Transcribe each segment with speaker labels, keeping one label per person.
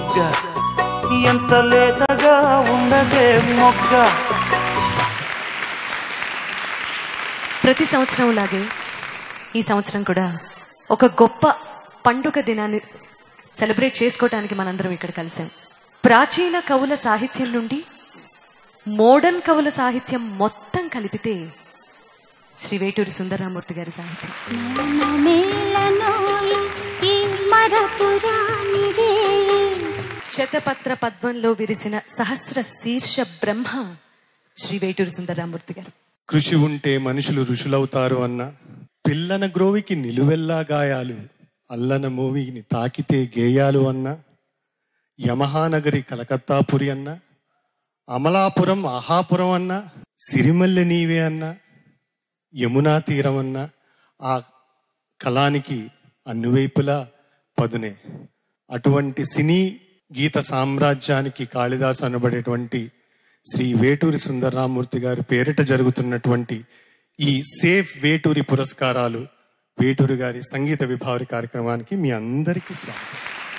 Speaker 1: బుగ్గ ఎంత లేతగా ఉన్నదే మొగ్గ
Speaker 2: ప్రతి సంవత్సరం లాగే ఈ సంవత్సరం కూడా ఒక గొప్ప పండుగ దినాన్ని సెలబ్రేట్ చేసుకోవడానికి మనందరం ఇక్కడ కలిసాం ప్రాచీన కవుల సాహిత్యం నుండి మోడర్న్ కవుల సాహిత్యం మొత్తం కలిపితే శ్రీ వేటూరి సుందరరామూర్తి గారి సాహిత్యం
Speaker 3: మేళనోయి ఈ మరపురానిదే
Speaker 2: శతపత్ర పద్మంలో విరిసిన సహస్ర శీర్ష బ్రహ్మ శ్రీ వేటూరి సుందరరామూర్తి గారు
Speaker 4: కృషి ఉంటే మనుషులు ఋషులవుతారు అన్న పిల్లన గ్రోవికి నిలువెల్లా గాయాలు అల్లన మూవిని తాకితే గేయాలు అన్న యమహానగరి కలకత్తాపురి అన్న అమలాపురం ఆహాపురం అన్న సిరిమల్లె నీవే అన్న యమునా తీరం అన్న ఆ కళానికి అన్నివైపులా పదునే అటువంటి సినీ గీత సామ్రాజ్యానికి కాళిదాసు అనబడేటువంటి శ్రీ వేటూరి సుందరరామూర్తి గారి పేరిట జరుగుతున్నటువంటి ఈ సేఫ్ వేటూరి పురస్కారాలు వేటూరి గారి సంగీత విభావరి కార్యక్రమానికి మీ అందరికీ స్వాగతం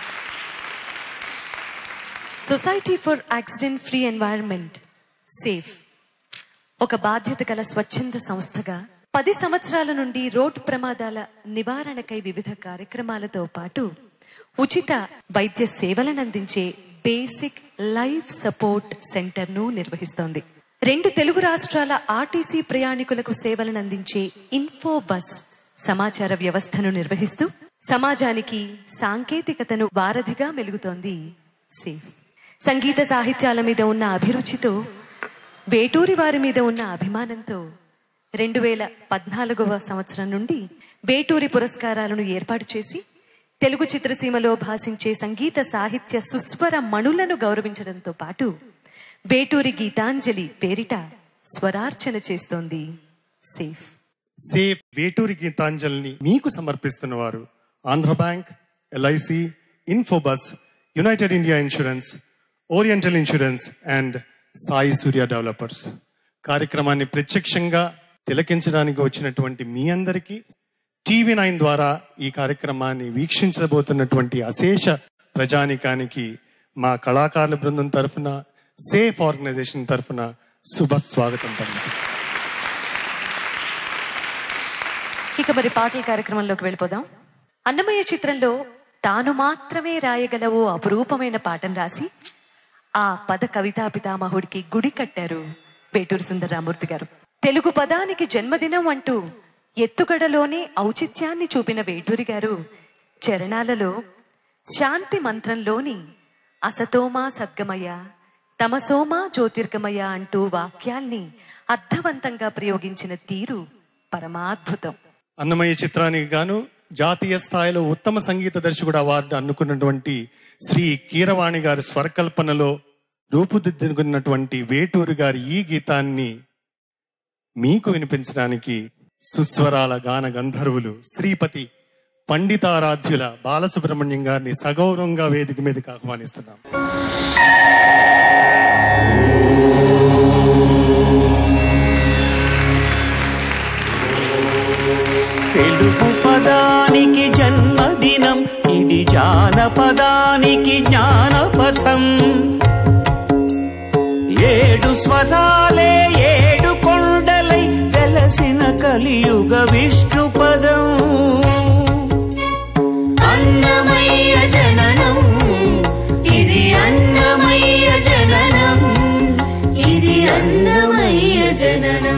Speaker 2: society for accident free environment SAFE ఒక బాధ్యత గల స్వచ్ఛంద సంస్థగా పది సంవత్సరాల నుండి రోడ్ ప్రమాదాల నివారణకై వివిధ కార్యక్రమాలతో పాటు ఉచిత వైద్య సేవలను అందించే బేసిక్ లైఫ్ సపోర్ట్ సెంటర్ ను నిర్వహిస్తోంది రెండు తెలుగు రాష్ట్రాల ఆర్టీసీ ప్రయాణికులకు సేవలను అందించే ఇన్ఫో బస్ సమాచార వ్యవస్థను నిర్వహిస్తూ సమాజానికి సాంకేతికతను వారధిగా మెలుగుతోంది సేఫ్ సంగీత సాహిత్యాల మీద ఉన్న అభిరుచితో వేటూరి వారి మీద ఉన్న అభిమానంతో రెండు వేల పద్నాలుగవ సంవత్సరం నుండి వేటూరి పురస్కారాలను ఏర్పాటు చేసి తెలుగు చిత్రసీమలో భాషించే సంగీత సాహిత్య సుస్వర మణులను గౌరవించడంతో పాటు వేటూరి గీతాంజలి పేరిట స్వరార్చన చేస్తోంది సేఫ్
Speaker 4: సేఫ్ వేటూరి గీతాంజలిని మీకు సమర్పిస్తున్న వారు Andhra bank LIC Infobus United India insurance oriental insurance and Sai Surya developers కార్యక్రమాన్ని ప్రత్యక్షంగా తిలకించడానికి వచ్చినటువంటి మీ అందరికీ టీవీ నైన్ ద్వారా ఈ కార్యక్రమాన్ని వీక్షించబోతున్నటువంటి అశేష ప్రజానికానికి మా కళాకారుల బృందం తరఫున సేఫ్ ఆర్గనైజేషన్ తరఫున శుభ స్వాగతం పలుకుతున్నాం.
Speaker 2: ఇక మరి పాటల కార్యక్రమంలోకి వెళ్ళిపోదాం అన్నమయ్య చిత్రంలో తాను మాత్రమే రాయగల ఓ అపురూపమైన పాటను రాసి ఆ పద కవితా పితామహుడికి గుడి కట్టారు వేటూరి సుందరరామూర్తి గారు తెలుగు పదానికి జన్మదినం అంటూ ఎత్తుగడలోనే ఔచిత్యాన్ని చూపిన వేటూరి గారు చరణాలలో శాంతి మంత్రంలోని అసతోమా సద్గమయ తమసోమా జ్యోతిర్గమయ అంటూ వాక్యాల్ని అర్థవంతంగా ప్రయోగించిన తీరు పరమాద్భుతం
Speaker 4: అన్నమయ్య చిత్రానికి గాను జాతీయ స్థాయిలో ఉత్తమ సంగీత దర్శకుడు అవార్డు అందుకున్నటువంటి శ్రీ కీరవాణి గారి స్వరకల్పనలో రూపుదిద్దుకున్నటువంటి వేటూరు గారి ఈ గీతాన్ని మీకు వినిపించడానికి సుస్వరాల గాన గంధర్వులు శ్రీపతి పండితారాధ్యుల బాలసుబ్రహ్మణ్యం గారిని సగౌరవంగా వేదిక మీదకి ఆహ్వానిస్తున్నాం
Speaker 5: తెలుగు పదానికి జన్మదినం ఇది జానపదానికి జ్ఞానపథం ఏడు స్వరాలే ఏడు కొండలై వెలసిన కలియుగ విష్ణు పదం
Speaker 3: అన్నమయ్య జననం ఇది అన్నమయ్య జననం ఇది అన్నమయ్య జననం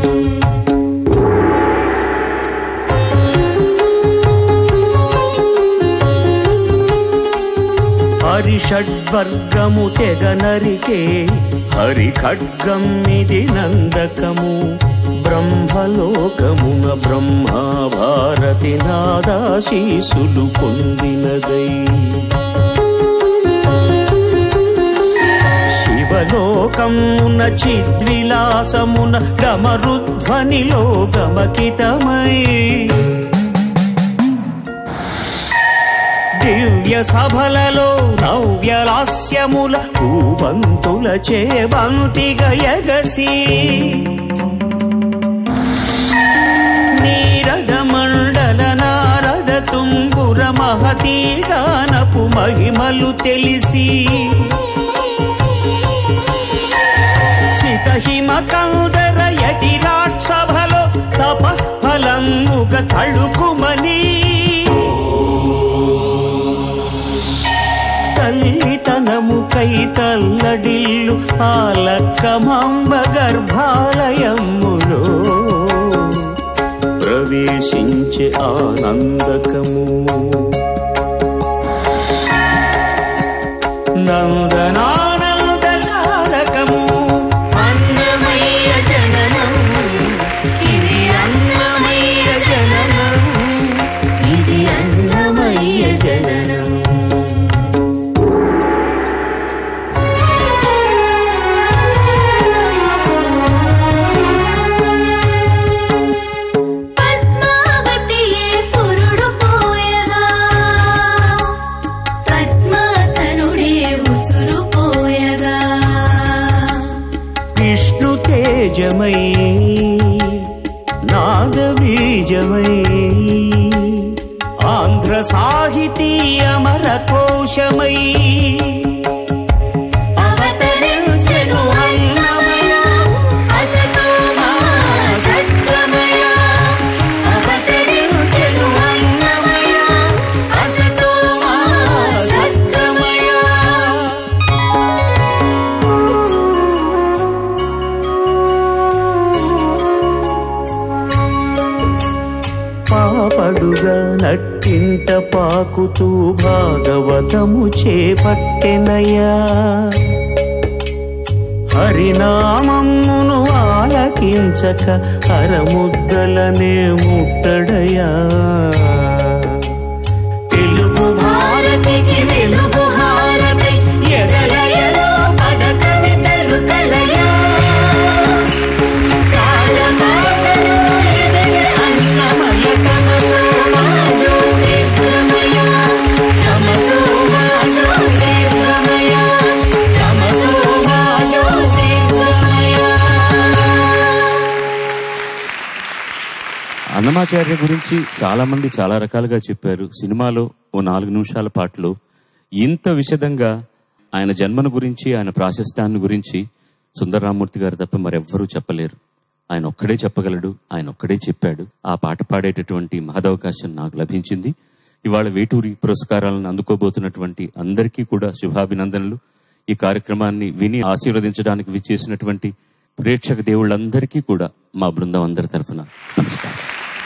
Speaker 5: హరిషడ్వర్గము తెగ నరికే హరి ఖడ్గం ఇది నందకము బ్రహ్మలోకమున బ్రహ్మా భారతి నాదాశీసులు పొందినదై శివలోకమున చిద్విలాసమున గమరుధ్వనిలో గమకితమై దివ్య సభలలో నవ్యలాస్యముల పూబంతుల చేబంతిగ ఎగసి నీరద మండల నారద తుంగుర మహతీ గానపు మహిమలు తెలిసి సితహిమ కందర యటిరాట్ సభలో తప ఫలముగ తళుకుమని తల్లితనముకై తల్లడిల్లు ఆలక్కమాంబ గర్భాలయములో ప్రవేశించే ఆనందకము నందనానందకారకము
Speaker 3: అన్నమయ్య జననం ఇది అన్నమయ్య జననం ఇది అన్నమయ్య జననం పద్మావతియే పురుడు పోయగా పద్మాసనుడే ఉసురు పోయగా
Speaker 5: విష్ణు తేజమై నాగబీజమై ఆంధ్ర సాహితీ అమర కోశమై
Speaker 3: అవతరించెను అన్నమయ అసతోమా సత్యమయ అవతరించెను అన్నమయ అసతోమా సత్యమయ
Speaker 5: పాపడుగా నట్టింట పాకుతూ భాగవతము చేపట్టెనయ్యా హరినామమును ఆలకించక హరముద్దలనే ముట్టడయా తెలుగు
Speaker 3: భారతికి వెలుగు హారతి ఎడలయలో పద కవితలు కలయా కాలమాతలో ఎదిగే అన్నమయ తమసోమా జ్యోతిర్గమయ తమసోమా జ్యోతిర్గమయ తమసోమా జ్యోతిర్గమయ
Speaker 6: అన్నమాచార్య గురించి చాలా మంది చాలా రకాలుగా చెప్పారు సినిమాలో ఓ నాలుగు నిమిషాల పాటలో ఇంత విషదంగా ఆయన జన్మను గురించి ఆయన ప్రాశస్త్యాన్ని గురించి సుందరరామూర్తి గారు తప్ప మరెవ్వరూ చెప్పలేరు ఆయన ఒక్కడే చెప్పగలడు ఆయన ఒక్కడే చెప్పాడు ఆ పాట పాడేటటువంటి మహదవకాశం నాకు లభించింది ఇవాళ వేటూరి పురస్కారాలను అందుకోబోతున్నటువంటి అందరికీ కూడా శుభాభినందనలు ఈ కార్యక్రమాన్ని విని ఆశీర్వదించడానికి విచ్చేసినటువంటి ప్రేక్షక దేవుళ్ళందరికీ కూడా మా బృందం అందరి తరఫున నమస్కారం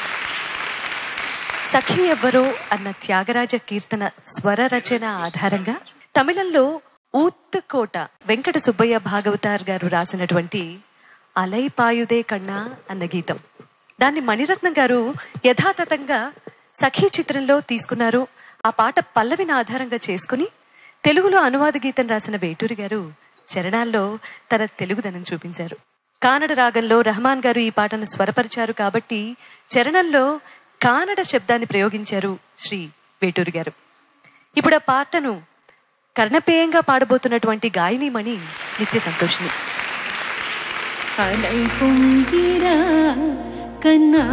Speaker 2: సఖి ఎవ్వరో అన్న త్యాగరాజ కీర్తన స్వర రచన ఆధారంగా తమిళంలో ఊత్తుకోట వెంకట సుబ్బయ్య భాగవతార్ గారు రాసినటువంటి అలై పాయుదే కన్నా అన్న గీతం దాన్ని మణిరత్నం గారు యథాతథంగా సఖీ చిత్రంలో తీసుకున్నారు ఆ పాట పల్లవిని ఆధారంగా చేసుకుని తెలుగులో అనువాద గీతం రాసిన వేటూరి గారు చరణాల్లో తన తెలుగుదనం చూపించారు కానడ రాగంలో రహమాన్ గారు ఈ పాటను స్వరపరిచారు కాబట్టి చరణంలో కానడ శబ్దాన్ని ప్రయోగించారు శ్రీ వేటూరి గారు ఇప్పుడు ఆ పాటను కర్ణపేయంగా పాడబోతున్నటువంటి గాయనీమణి నిత్య సంతోషిని
Speaker 3: அலை பொங்கிறா கண்ணா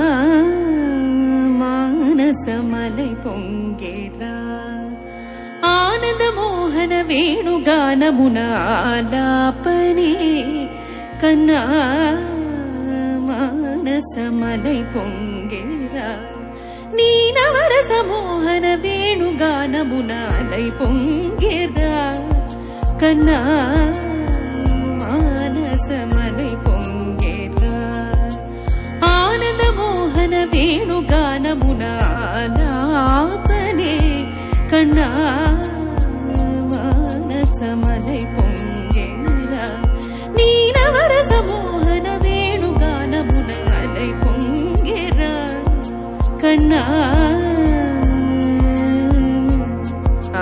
Speaker 3: మానసమలై పొంగేరా ఆనంద మోహన వేణుగానమున ఆలాపనే కన్నా మానసమలై పొంగేరా నీ నవరస మోహన వేణుగానమున అలై పొంగేరా కన్నా మానసమలై పొంగేరా ఆనంద మోహన వేణుగానమున ఆలాపనే కన్నా మానసమలై పొంగేరా నీ నవరస మోహన వేణుగానమున అలై పొంగేరా కన్నా ఆ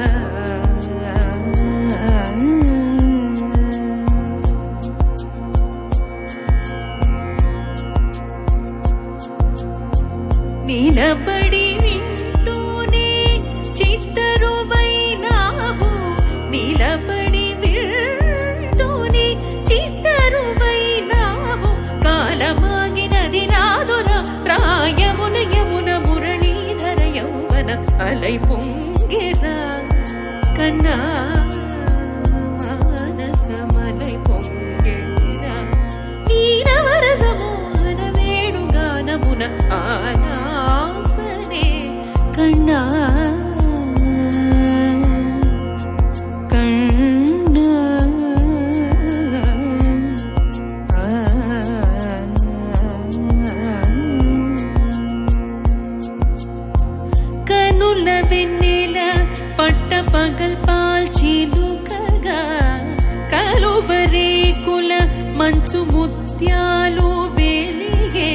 Speaker 3: నిలబడి వింటూనే చిత్తరువైనావు నిలబడి వింటూనే చిత్తరువైనావు కాలమాగినది నాదుర ప్రాయమున యమున మురళీధర యౌవన அலை பொங்கிற கண்ணா మానసమలై పొంగెరా నీరవరసమోహన వేణుగానమున ఆలాపనే కన్నా కన్నా కనుల వెన్నెల పట్ట పగల్ పాల్చిలుకగా కలుబరేకుల మంచు ముత్యాలు వెలిగే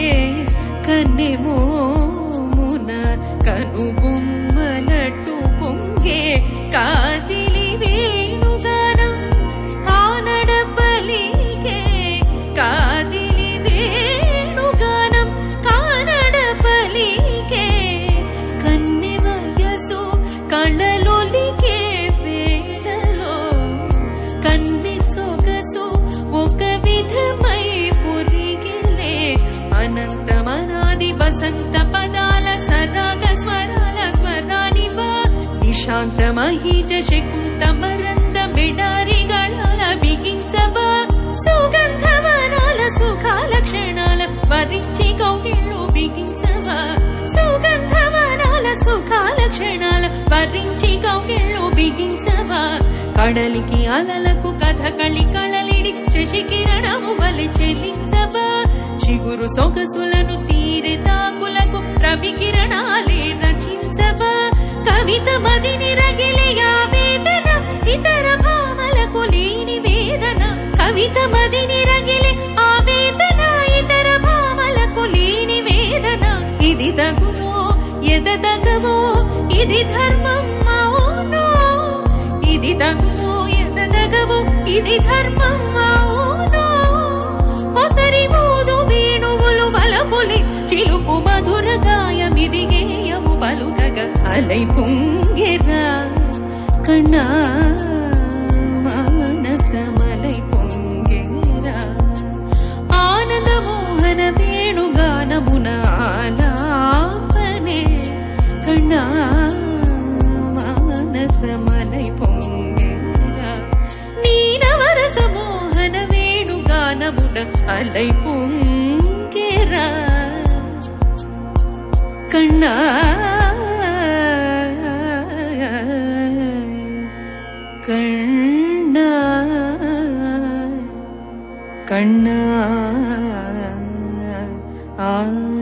Speaker 3: కన్నెమోమున కను బొమ్మలట్టు పొంగే కాదిలి వేణుగానం కానడ పలిగే కాదిలి వేణుగానం కానడ పలిగే కన్నె వయసు కళ్ళలొలిగే వేళలో కన్నె సొగసు ఒక విధమై పురిగిలే అనంతమనాది వసంత పదాల సరాగ స్వరాల స్వరానివా నిశాంత మహీజ శకుంత మరంద బిడారిಗಳಾల బిగించవా సుగంధవనాల సుఖాల క్షణాల వరించి కౌగిళ్ళు బిగించవా సుగంధవనాల సుఖాల క్షణాల వరించి కౌగిళ్ళు బిగించవా కడలికి అలలకు కథ కళి కళలిడి శశికిరణము వలె చెల్లించవా చిగురు సొగసులను తీరె తాకులకు రవి కిరణాలే రచించవా కవిత మదిని రగిలే ఆవేదన ఇతర భావలకు లేని వేదన కవిత మదిని రగిలే ఆవేదన ఇతర భావలకు లేని వేదన ఇది తగునో ఎదగవో ఇది ధర్మం అవునో ఇది తగునో ఎదగవో ఇది ధర్మం అవునో ఒసరి మోదు వేణువులు బలపులి చిలుకు మధుర గాయమిది గేయము పలుకగ అలై పొంగెరా కన్నా మానసమలై పొంగెరా ఆనంద మోహన వేణుగానమున ఆలాపనే కన్నా మానసమలై పొంగెరా నీనవరస మోహన వేణుగానమున అలై పొంగెరా కన్నా కన్నా కన్నా ఆ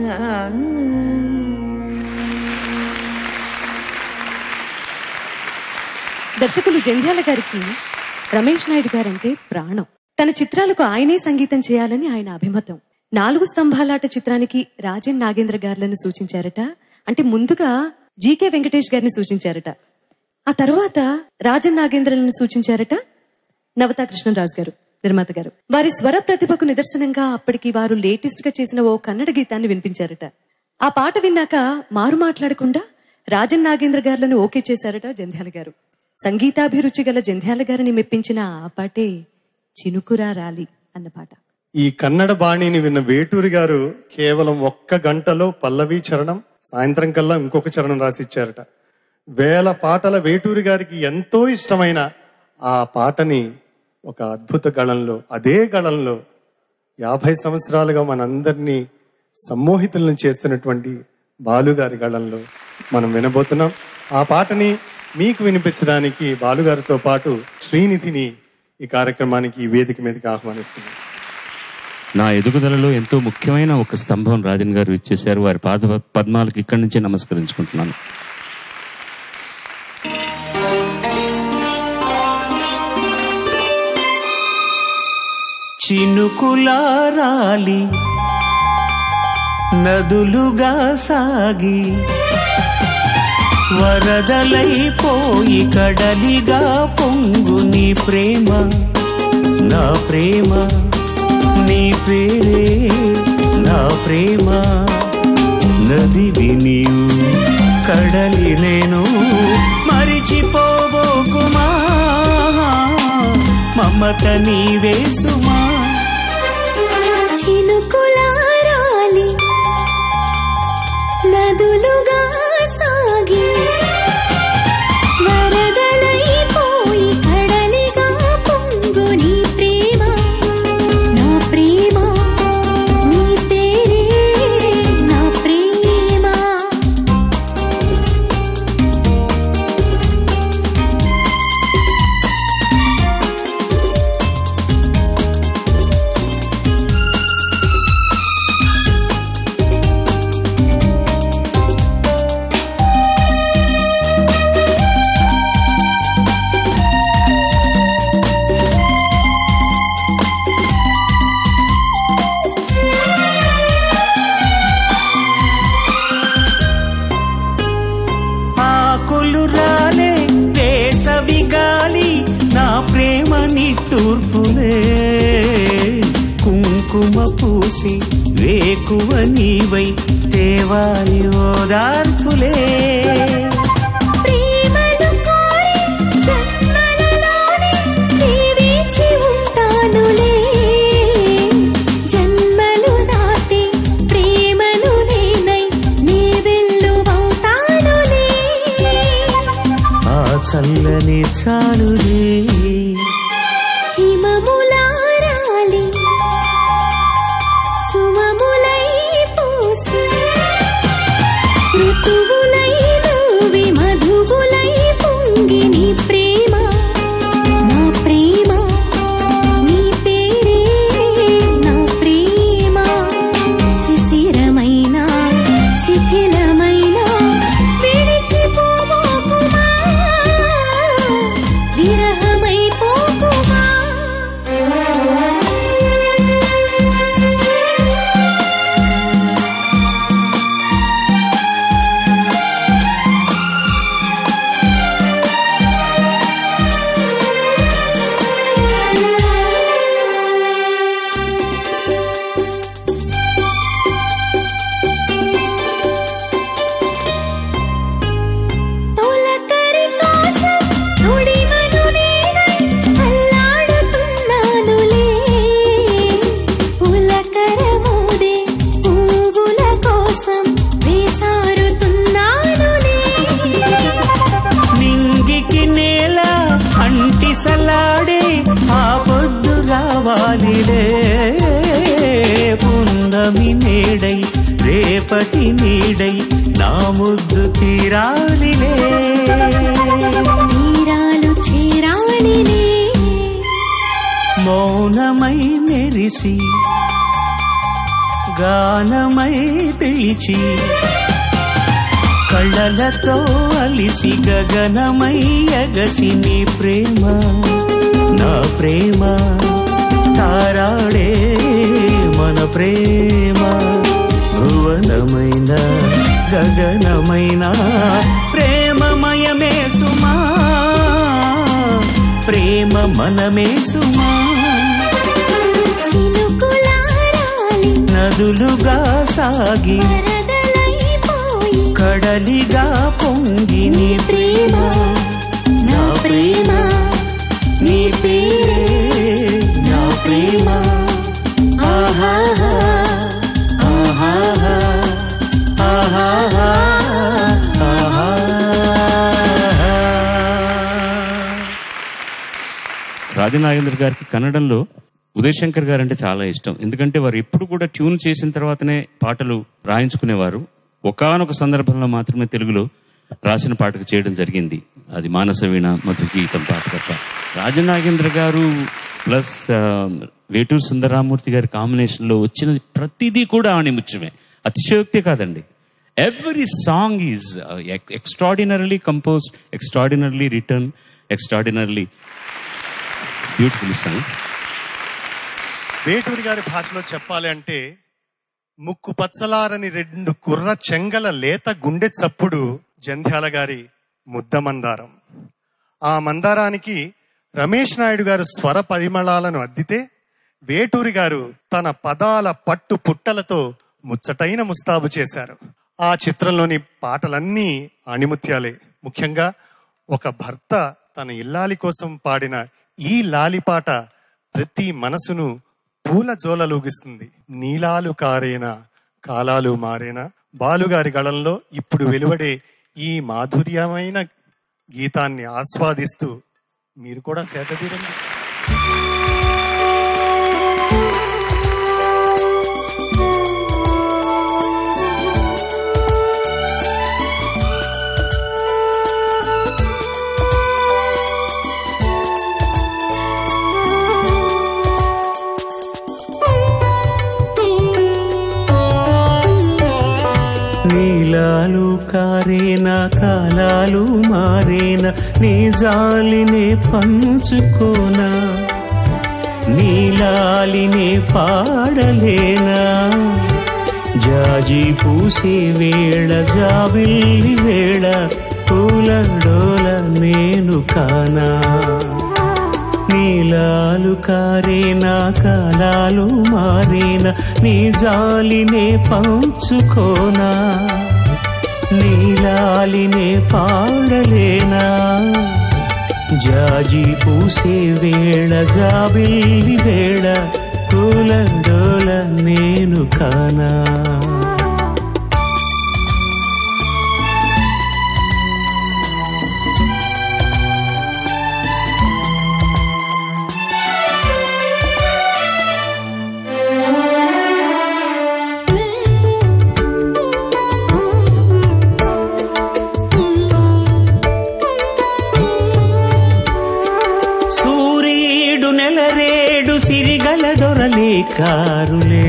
Speaker 2: దర్శకులు జంధ్యాల గారికి రమేష్ నాయుడు గారంటే ప్రాణం తన చిత్రాలకు ఆయనే సంగీతం చేయాలని ఆయన అభిమతం నాలుగు స్తంభాలాట చిత్రానికి రాజన్ నాగేంద్ర గారులను సూచించారట అంటే ముందుగా జీకే వెంకటేష్ గారిని సూచించారట ఆ తర్వాత రాజన్ నాగేంద్రలను సూచించారట నవతా కృష్ణరాజు గారు నిర్మాత గారు వారి స్వర ప్రతిభకు నిదర్శనంగా అప్పటికి వారు లేటెస్ట్ గా చేసిన ఓ కన్నడ గీతాన్ని వినిపించారట ఆ పాట విన్నాక మారు మాట్లాడకుండా రాజన్ నాగేంద్ర గారులను ఓకే చేశారట జంధ్యాల గారు సంగీతాభిరుచి గల జంధ్యాల గారిని మెప్పించిన ఆ పాటే చినుకురా రాలి అన్న పాట
Speaker 4: ఈ కన్నడ బాణిని విన్న వేటూరి గారు కేవలం ఒక్క గంటలో పల్లవి చరణం సాయంత్రం కల్లా ఇంకొక చరణం రాసి ఇచ్చారట వేల పాటల వేటూరి గారికి ఎంతో ఇష్టమైన ఆ పాటని ఒక అద్భుత గళంలో అదే గళంలో యాభై సంవత్సరాలుగా మనందరినీ సమ్మోహితులను చేస్తున్నటువంటి బాలుగారి గళంలో మనం వినబోతున్నాం ఆ పాటని మీకు వినిపించడానికి బాలుగారితో పాటు శ్రీనిధిని ఈ కార్యక్రమానికి ఈ వేదిక మీదకి ఆహ్వానిస్తున్నాం
Speaker 6: నా ఎదుగుదలలో ఎంతో ముఖ్యమైన ఒక స్తంభం రాజన్ గారు ఇచ్చేశారు వారి పాద పద్మాలకు ఇక్కడి నుంచే నమస్కరించుకుంటున్నాను
Speaker 5: చినుకులారాలి నదులుగా సాగి వరదలైపోయి కడలిగా పొంగు నీ ప్రేమ నా ప్రేమ నీ పేరే నా ప్రేమ నదివి నీవు కడలి నేను మరిచిపోబోకుమా మమత నీవే సుమా
Speaker 3: చినుకులారాలి నదులుగా సాగి
Speaker 5: కుంకుమ పూసి వేకువ నీవై తేవాలి ఓదార్పులే
Speaker 3: ప్రేమలు కోరి జన్మలలోనే నీ వేచి ఉంటానులే జన్మలు దాటి ప్రేమను నేనై నీ వెల్లువవుతానులే
Speaker 5: ఆ చల్లని చాలులే
Speaker 3: హిమములారాలి సుమములై పూసి ఋతువులై నవ్వి మధువులై పొంగి నీ ప్రేమ నా ప్రేమ నీ పేరే నా ప్రేమ శిశిరమైన శిథిలమైన విడిచిపోకుమా విరహమై పోకుమా తొలకరి కోసం నుడిమను నేనై అల్లాడుతున్నానులే పులకరమోదే పువ్వుల కోసం వేసారుతున్నానులే
Speaker 5: నింగికి నేల అంటి సలాడే ఆ పొద్దు రావాలిలే పుందమి నేడై రేపటి నీడై నా ముద్దు తీరాలిలే
Speaker 3: తీరాలు చేరాలిలే
Speaker 5: మౌనమై మెరిసి గానమై పిలిచి కళ్ళలతో అలిసి గగనమై ఎగసి నీ ప్రేమ నా ప్రేమ తారాడే మన ప్రేమ భువనమైన గగనమైన ప్రేమమయమే సుమా ప్రేమ మనమే సుమా
Speaker 3: చినుకులారాలి
Speaker 5: నదులుగా సాగి
Speaker 3: వరదలైపోయి
Speaker 5: కడలిగా పొంగి నీ
Speaker 3: ప్రేమ నా ప్రేమ
Speaker 5: నీ పేరే నా ప్రేమ
Speaker 3: ఆహాహా
Speaker 5: ఆహాహా, ఆహాహా, ఆహాహా.
Speaker 6: రాజనాగేంద్ర గారికి కన్నడంలో ఉదయ్ శంకర్ గారు అంటే చాలా ఇష్టం ఎందుకంటే వారు ఎప్పుడు కూడా ట్యూన్ చేసిన తర్వాతనే పాటలు రాయించుకునేవారు ఒకానొక సందర్భంలో మాత్రమే తెలుగులో రాసిన పాటకు చేయడం జరిగింది అది మానస వీణ మధు గీతం పాట తప్ప రాజనాగేంద్ర గారు ప్లస్ ఆ, వేటూరు సుందరరామూర్తి గారి కాంబినేషన్లో వచ్చిన ప్రతిదీ కూడా ఆణిముత్యమే అతిశయోక్తి కాదండి every song is extraordinarily compose extraordinarily written extraordinarily beautiful song
Speaker 4: Veturi గారి భాషలో చెప్పాలి అంటే ముక్కు పచ్చలారని రెండు కుర్ర చెంగల లేత గుండె చప్పుడు జంధ్యాల గారి ముద్ద మందారం ఆ మందారానికి రమేష్ నాయుడు గారు స్వర పరిమళాలను అద్దితే వేటూరి గారు తన పదాల పట్టు పుట్టలతో ముచ్చటైన ముస్తాబు చేశారు ఆ చిత్రంలోని పాటలన్నీ అణిముత్యాలే ముఖ్యంగా ఒక భర్త తన ఇల్లాలి కోసం పాడిన ఈ లాలిపాట ప్రతి మనసును పూల జోలలూగిస్తుంది నీలాలు కారేనా కాలాలు మారేనా బాలుగారి గళంలో ఇప్పుడు వెలువడే ఈ మాధుర్యమైన గీతాన్ని ఆస్వాదిస్తూ మీరు కూడా సేదతీరండి
Speaker 5: నీలాలు కారేనా కాలాలు మారేనా నీ జాలినే పంచుకోనా నీలాలినే పాడలేనా జాజి పూసే వేళ జాబిల్లి వేళ పూల డోల నేను కానా నీల నీలాలు కారేనా కాలాలు మారేనా నీ జాలినే పంచుకోనా నీలాలినే పాడలేనా జాజి పూసే వేళ జాబిల్లి వేళ కూలండోల నేను కానా సూర్యుడు నెలరేడు సిరిగల దొరలే కారులే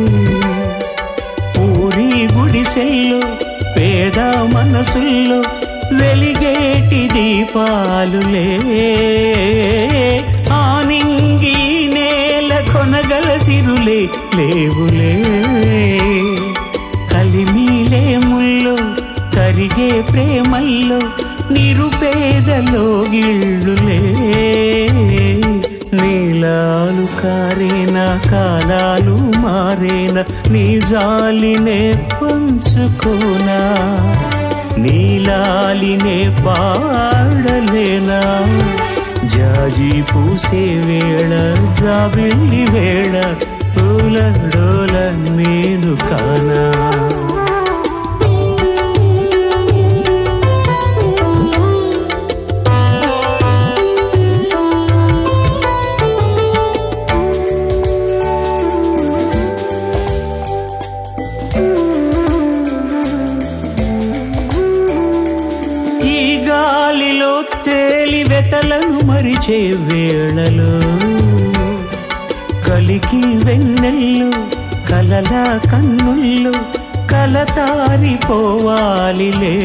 Speaker 5: ఊరి గుడిసెల్లో పేద మనసుల్లో వెలిగేటి దీపాలులే ఆనింగి నేల కొనగల సిరులే లేవులే కలిమిలే ముల్లో కరిగే ప్రేమల్లో నిరుపేదలో గిళ్ళులే నీలాలు కారేనా కాలాలు మారేనా నీ జాలినే పంచుకోనా నీలాలినే పాడలేనా జాజి పూసే వేళ జాబిల్లి వేళ పూల డోల నేను కానా ఈ గాలిలో తేలి వెతలను మరిచే వేళలో కలికి వెన్నెల్లు కలల కన్నుల్లో కలతారిపోవాలిలే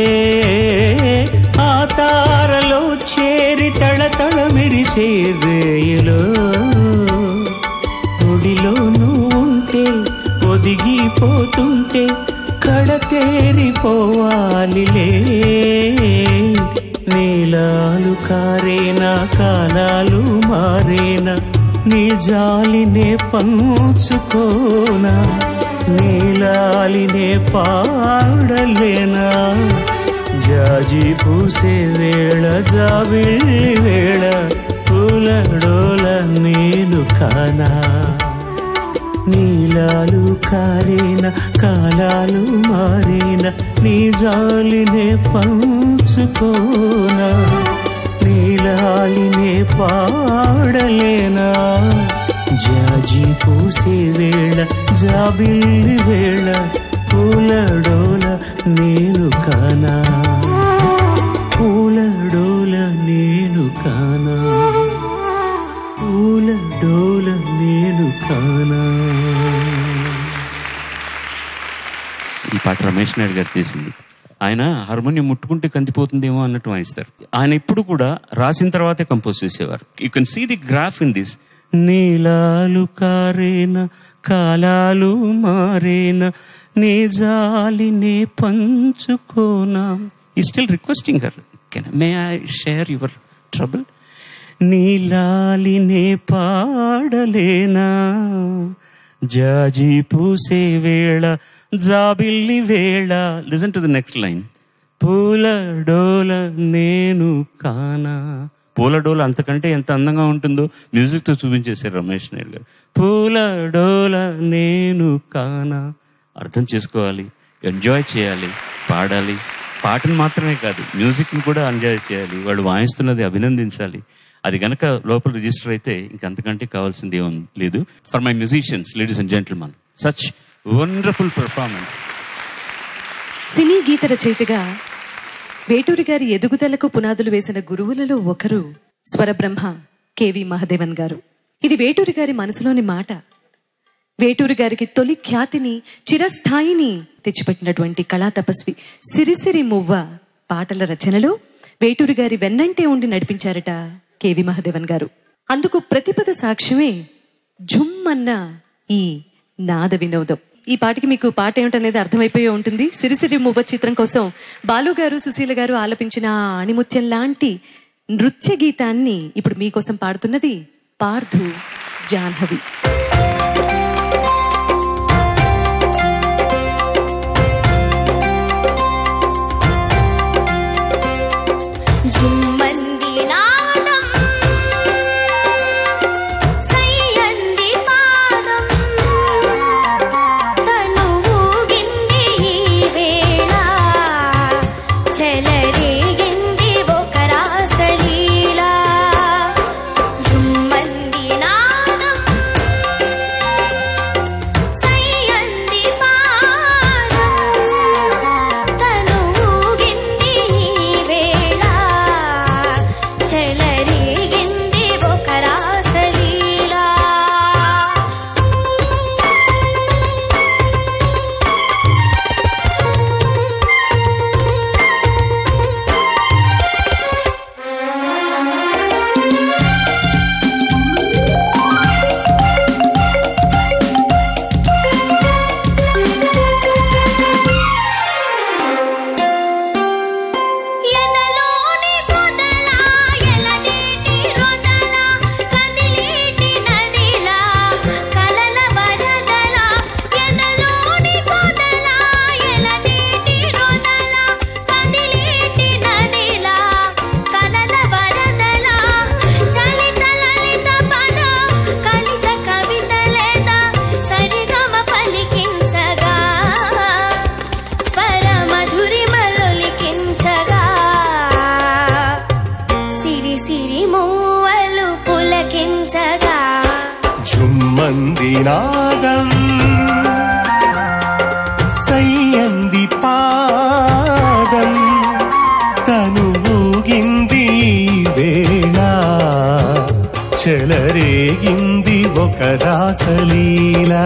Speaker 5: ఆ తారలో చేరి తళతళ మెరిసే రేయలో ఒడిలో నువ్వుంటే ఒదిగిపోతుంటే కడతేరిపోవాలిలే నీలాలు కారేనా కాలాలు మారేనా నీ జాలినే పంచుకోనా నీలాలినే పాడలేనా జాజి పూసే వేళ జాబిల్లి వేళ పూల డోల నేను కానా నీలాలు కారేన కాలాలు మారేన నీ జాలినే పంచుకోనా నీలాలినే పాడలేనా జాజి పూసే వేళ జాబిల్లి వేళ పూల డోల నేను కానా పూల డోల నేను కానా పూల డోల నేను కానా
Speaker 6: ఈ పాట రమేష్ నాయుడు గారు చేసింది ఆయన హార్మోనియం ముట్టుకుంటే కందిపోతుందేమో అన్నట్టు వాయిస్తారు ఆయన ఇప్పుడు కూడా రాసిన తర్వాతే కంపోజ్ చేసేవారు you can see the graph in this
Speaker 5: నీలాలు కారేన కాలాలు మారేన నీ జాలినే పంచుకోనా
Speaker 6: ఈ still requesting her can may I share your trouble
Speaker 5: నీలాలినే పాడలేనా జాజి పూసే వేళ జాబిల్లి వేళ
Speaker 6: listen to the next line
Speaker 5: పూల డోల నేను కానా
Speaker 6: పూల డోల అంతకంటే ఎంత అందంగా ఉంటుందో మ్యూజిక్ తో చూపించేశారు రమేష్ నాయుడు గారు
Speaker 5: పూల డోల నేను కానా
Speaker 6: అర్థం చేసుకోవాలి ఎంజాయ్ చేయాలి పాడాలి పాటను మాత్రమే కాదు మ్యూజిక్ని కూడా ఎంజాయ్ చేయాలి వాళ్ళు వాయిస్తున్నది అభినందించాలి అది గనక లోపల రిజిస్టర్ అయితే ఇంకంతకంటే కావాల్సింది ఏం లేదు for my musicians ladies and gentleman such wonderful performance
Speaker 2: cine గీత రచయితగా వేటూరి గారి ఎదుగుదలకు పునాదులు వేసిన గురువులలో ఒకరు స్వరబ్రహ్మ కెవి మహదేవన్ గారు ఇది వేటూరి గారి మనసులోని మాట వేటూరి గారికి తొలి ఖ్యాతిని చిరస్థాయిని తెచ్చిపెట్టినటువంటి కళా తపస్వి సిరిసిరి మువ్వ పాటల రచనలో వేటూరి గారి వెన్నంటే ఉండి నడిపించారట కెవి మహదేవన్ గారు అందుకు ప్రతిపద సాక్ష్యమే జుమ్మన్న ఈ నాద వినోదం ఈ పాటకి మీకు పాట ఏమిటనేది అర్థమైపోయి ఉంటుంది సిరిసిరి మువ్వ చిత్రం కోసం బాలు గారు సుశీల గారు ఆలపించిన ఆ ఆణిముత్యం లాంటి నృత్య గీతాన్ని ఇప్పుడు మీకోసం పాడుతున్నది పార్థు జాహ్నవి
Speaker 3: జుమ్మంది నాదం సయ్యంది పాదం తను ఊగింది ఈ వేళ చెలరేగింది ఒక రాసలీలా జుమ్మంది నాదం సయ్యంది పాదం తను ఊగింది ఈ వేళ చెలరేగింది ఒక రాసలీలా ఎనలోని సొదల ఎలనేటి రొదల కదిలేటి నదిలా కలల వరదల ఎనలోని సొదల ఎలనేటి రొదల కదిలేటి నదిలా కలల వరదల చలిత లలిత పద కలిత కవిత లేద సరిగమ పలికించగా స్వర మధురిమలొలికించగా సిరి సిరి మూవలు పులకించగా
Speaker 4: ఝుమ్మంది నాదం సయ్యంది పాదం తను ఊగింది ఈ వేళ చెలరేగింది ఒక రాసలీలా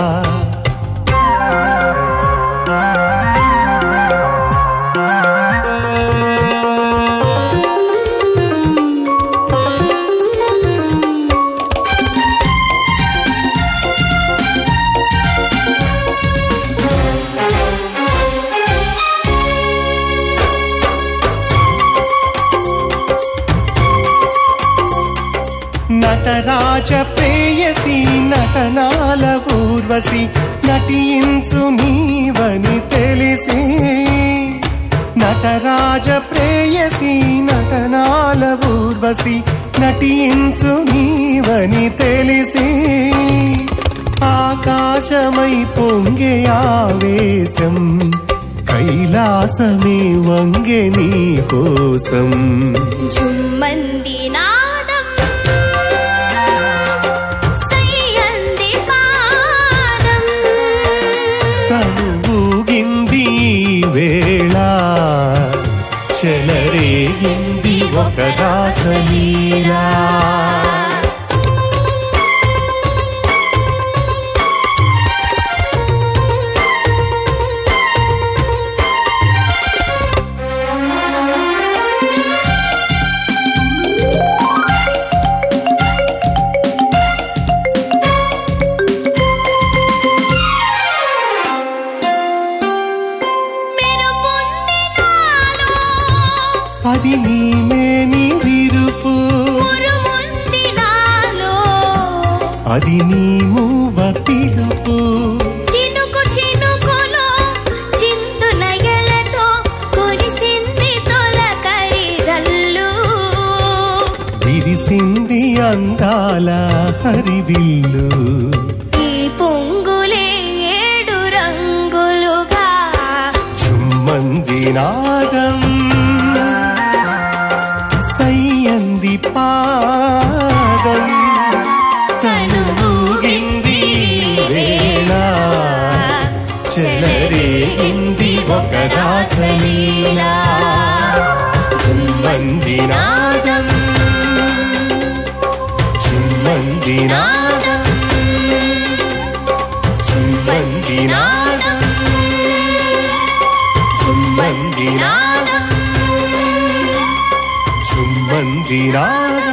Speaker 4: నటరాజ ప్రేయసి నటనాల ఊర్వశి నటించు నీవని తెలిసి నటరాజ ప్రేయసి నటనాల ఊర్వశి నటించు నీవని తెలిసి ఆకాశమై పొంగే ఆవేశం కైలాసమే వంగే నీ కోసం
Speaker 3: జుమ్మంది నాదం సయ్యంది పాదం
Speaker 4: తను ఊగింది ఈ వేళ చెలరేగింది ఒక రాసలీలా
Speaker 3: మెరుపుంది నాలో
Speaker 4: అది నీమేని విరుపు
Speaker 3: ఉరుముంది నాలో
Speaker 4: అది నీ మూవ పిలుపు
Speaker 3: చినుకు చినుకులో చింతు నయలతో కురిసింది తొలకరి జల్లు
Speaker 4: విరిసింది అందాల హరివిల్లు
Speaker 3: ఈ పొంగులే ఏడు రంగులుగా
Speaker 4: చుమ్మంది నాదం సయ్యంది పాదం తను ఊగింది ఈ వేళ చెలరేగింది ఒక రాసలీలా చుమ్మంది నాదం చుమ్మంది నాదం చుమ్మంది నాదం చుమ్మంది నాదం చుమ్మంది నాదం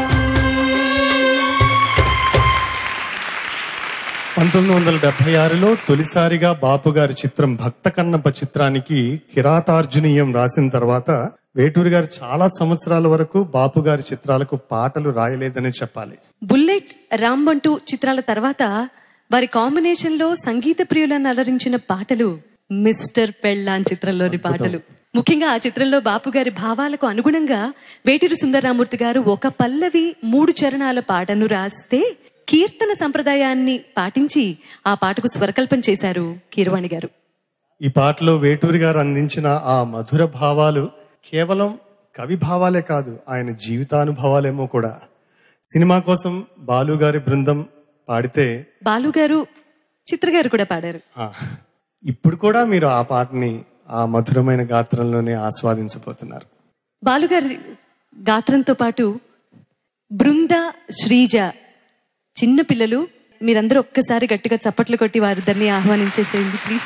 Speaker 4: పంతొమ్మిది వందల డెబ్బై ఆరులో తొలిసారిగా బాపు గారి చిత్రం భక్త కన్నప్ప చిత్రానికి కిరాతార్జునీయం రాసిన తర్వాత వేటూరి గారు చాలా సంవత్సరాల వరకు బాపు గారి చిత్రాలకు పాటలు రాయలేదని చెప్పాలి
Speaker 2: బుల్లెట్ రాంబంటూ చిత్రాల తర్వాత వారి కాంబినేషన్ లో సంగీత ప్రియులను అలరించిన పాటలు మిస్టర్ పెళ్ళాన్ చిత్రంలోని పాటలు ముఖ్యంగా ఆ చిత్రంలో బాపు గారి భావాలకు అనుగుణంగా వేటూరి సుందరరామూర్తి గారు ఒక పల్లవి మూడు చరణాల పాటను రాస్తే కీర్తన సంప్రదాయాన్ని పాటించి ఆ పాటకు స్వరకల్పన చేశారు కీరవాణి గారు
Speaker 4: ఈ పాటలో వేటూరి గారు అందించిన ఆ మధుర భావాలు కేవలం కవి భావాలే కాదు ఆయన జీవితానుభవాలేమో కూడా సినిమా కోసం బాలు గారి బృందం పాడితే
Speaker 2: బాలు గారు చిత్ర గారు కూడా పాడారు
Speaker 4: ఆ, ఇప్పుడు కూడా మీరు ఆ పాటని ఆ మధురమైన గాత్రంలోనే ఆస్వాదించబోతున్నారు
Speaker 2: బాలుగారి గాత్రంతో పాటు బృంద శ్రీజ చిన్న పిల్లలు మీరందరూ ఒక్కసారి గట్టిగా చప్పట్లు కొట్టి వారిద్దరిని ఆహ్వానించేసేయండి ప్లీజ్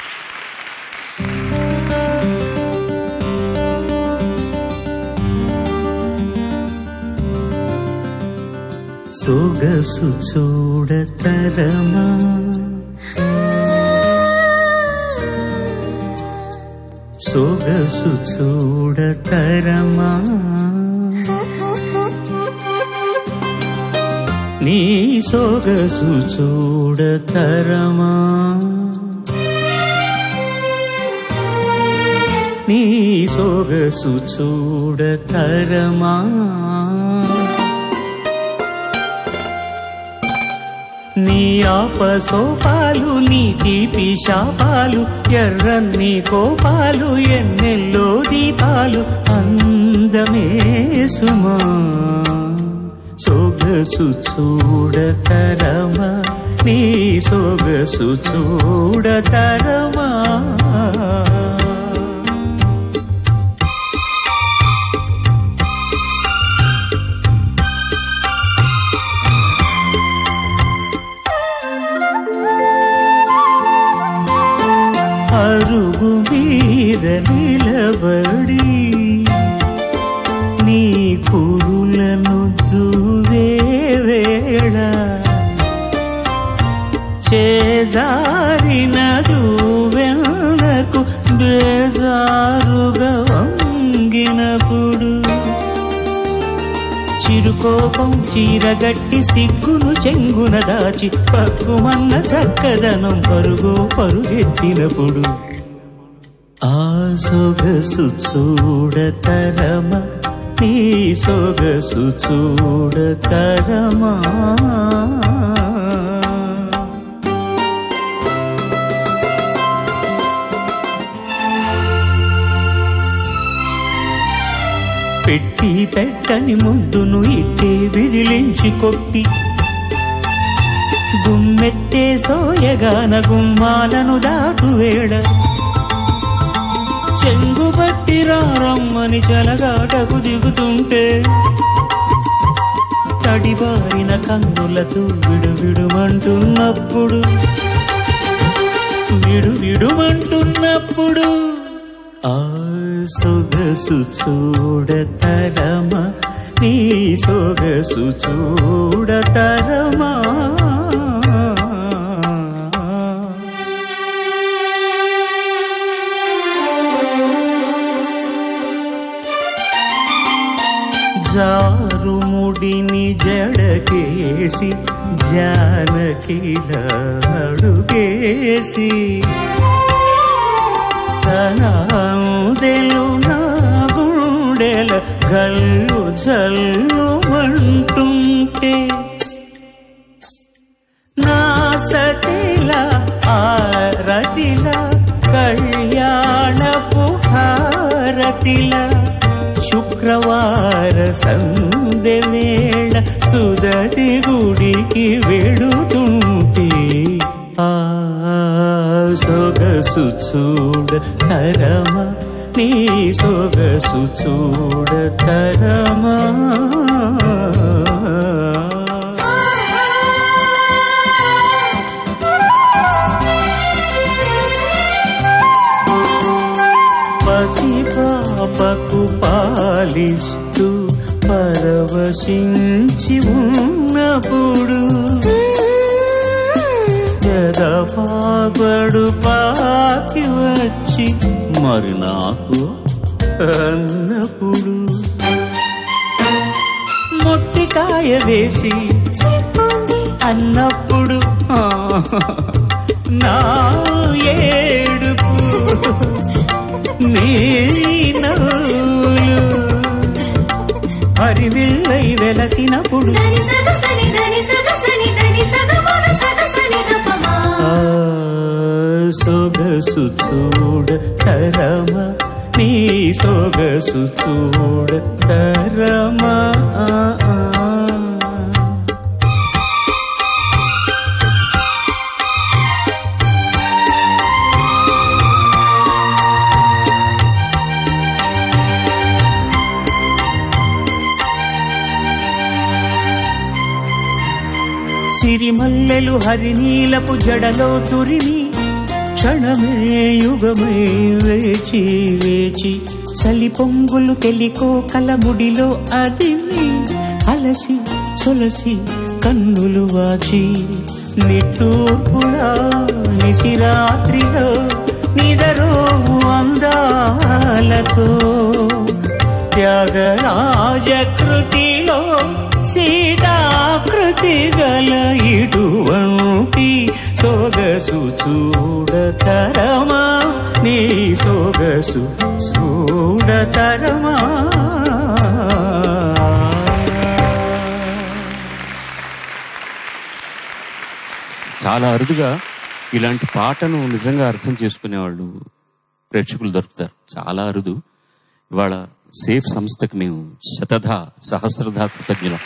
Speaker 5: సొగసు చూడతరమా సొగసు చూడతరమా నీ సొగసు చూడతరమా నీ సొగసు చూడతరమా నీ ఆపసోపాలు నీ తీపి శాపాలు ఎర్రన్ని కోపాలు ఎన్నెల్లో దీపాలు అందమే సుమా సొగసు చూడతరమా నీ సొగసు చూడతరమా అరుగు మీద నిలబడి నీ కురులను దువే వేళ చేజారిన దువెనకు బేజారుగా వంగినప్పుడు చిరుకోపం చీరగట్టి సిగ్గును చెంగున దాచి పక్కుమన్న చక్కదనం పరుగు పరుగెత్తినప్పుడు ఆ సొగసు చూడతరమ నీ సొగసు చూడతరమా పెట్టి పెట్టని ముందును ఇట్టే విదిలించి కొట్టి గుమ్మెట్టే సోయగాన గుమ్మాలను దాటు వేళ చెంగుబట్టి రారమ్మని చలగాటకు దిగుతుంటే తడిబారిన కన్నులతో విడు విడుమంటున్నప్పుడు విడు విడుమంటున్నప్పుడు ఆ సొగసు చూడతరమా నీ సొగసు చూడతరమా జారుముడిని జడకేసి జానకిల అడుగేసి తనాదెలు నా గుండెల గల్లు జల్లుమంటుంటే నా సతిల ఆరతిల కళ్యాణపు హారతిల శుక్రవార సందె వేళ సుదతి గుడికి వెడుతుంటే ఆ సొగసు చూడ తరమా నీ సొగసు చూడ తరమా పసి పాపకు పాలిస్తూ పరవశించి ఉన్నప్పుడు జదపాబడు పాకి వచ్చి మరి నాకు అన్నప్పుడు మొట్టికాయ వేసి
Speaker 3: చెప్పండి
Speaker 5: అన్నప్పుడు ఆ, నా ఏడుపు నీ నవ్వులు హరివిల్లై వెలసినప్పుడు
Speaker 3: దని సగసని దని సగసని దని సగమగ సగసని దపమా
Speaker 5: ఆ సొగసు చూడ తరమ నీ సొగసు చూడ తరమా సిరిమల్లెలు హరినీలపు జడలో తురిమి క్షణమే యుగమే వేచి వేచి చలి పొంగులు తెలికో కలముడిలో అదిమి అలసి సొలసి కన్నులు వాచి నిట్టూర్పుడా నిశిరాత్రిలో నిదరో అందాలతో త్యాగరాజ కృతిలో సీతాకృతి గల ఇటువంటి సొగసు చూడతరమా నీ సొగసు చూడతరమా
Speaker 6: చాలా అరుదుగా ఇలాంటి పాటను నిజంగా అర్థం చేసుకునేవాళ్ళు ప్రేక్షకులు దొరుకుతారు చాలా అరుదు ఇవాళ సేఫ్ సంస్థకి మేము శతధ సహస్రధ కృతజ్ఞులం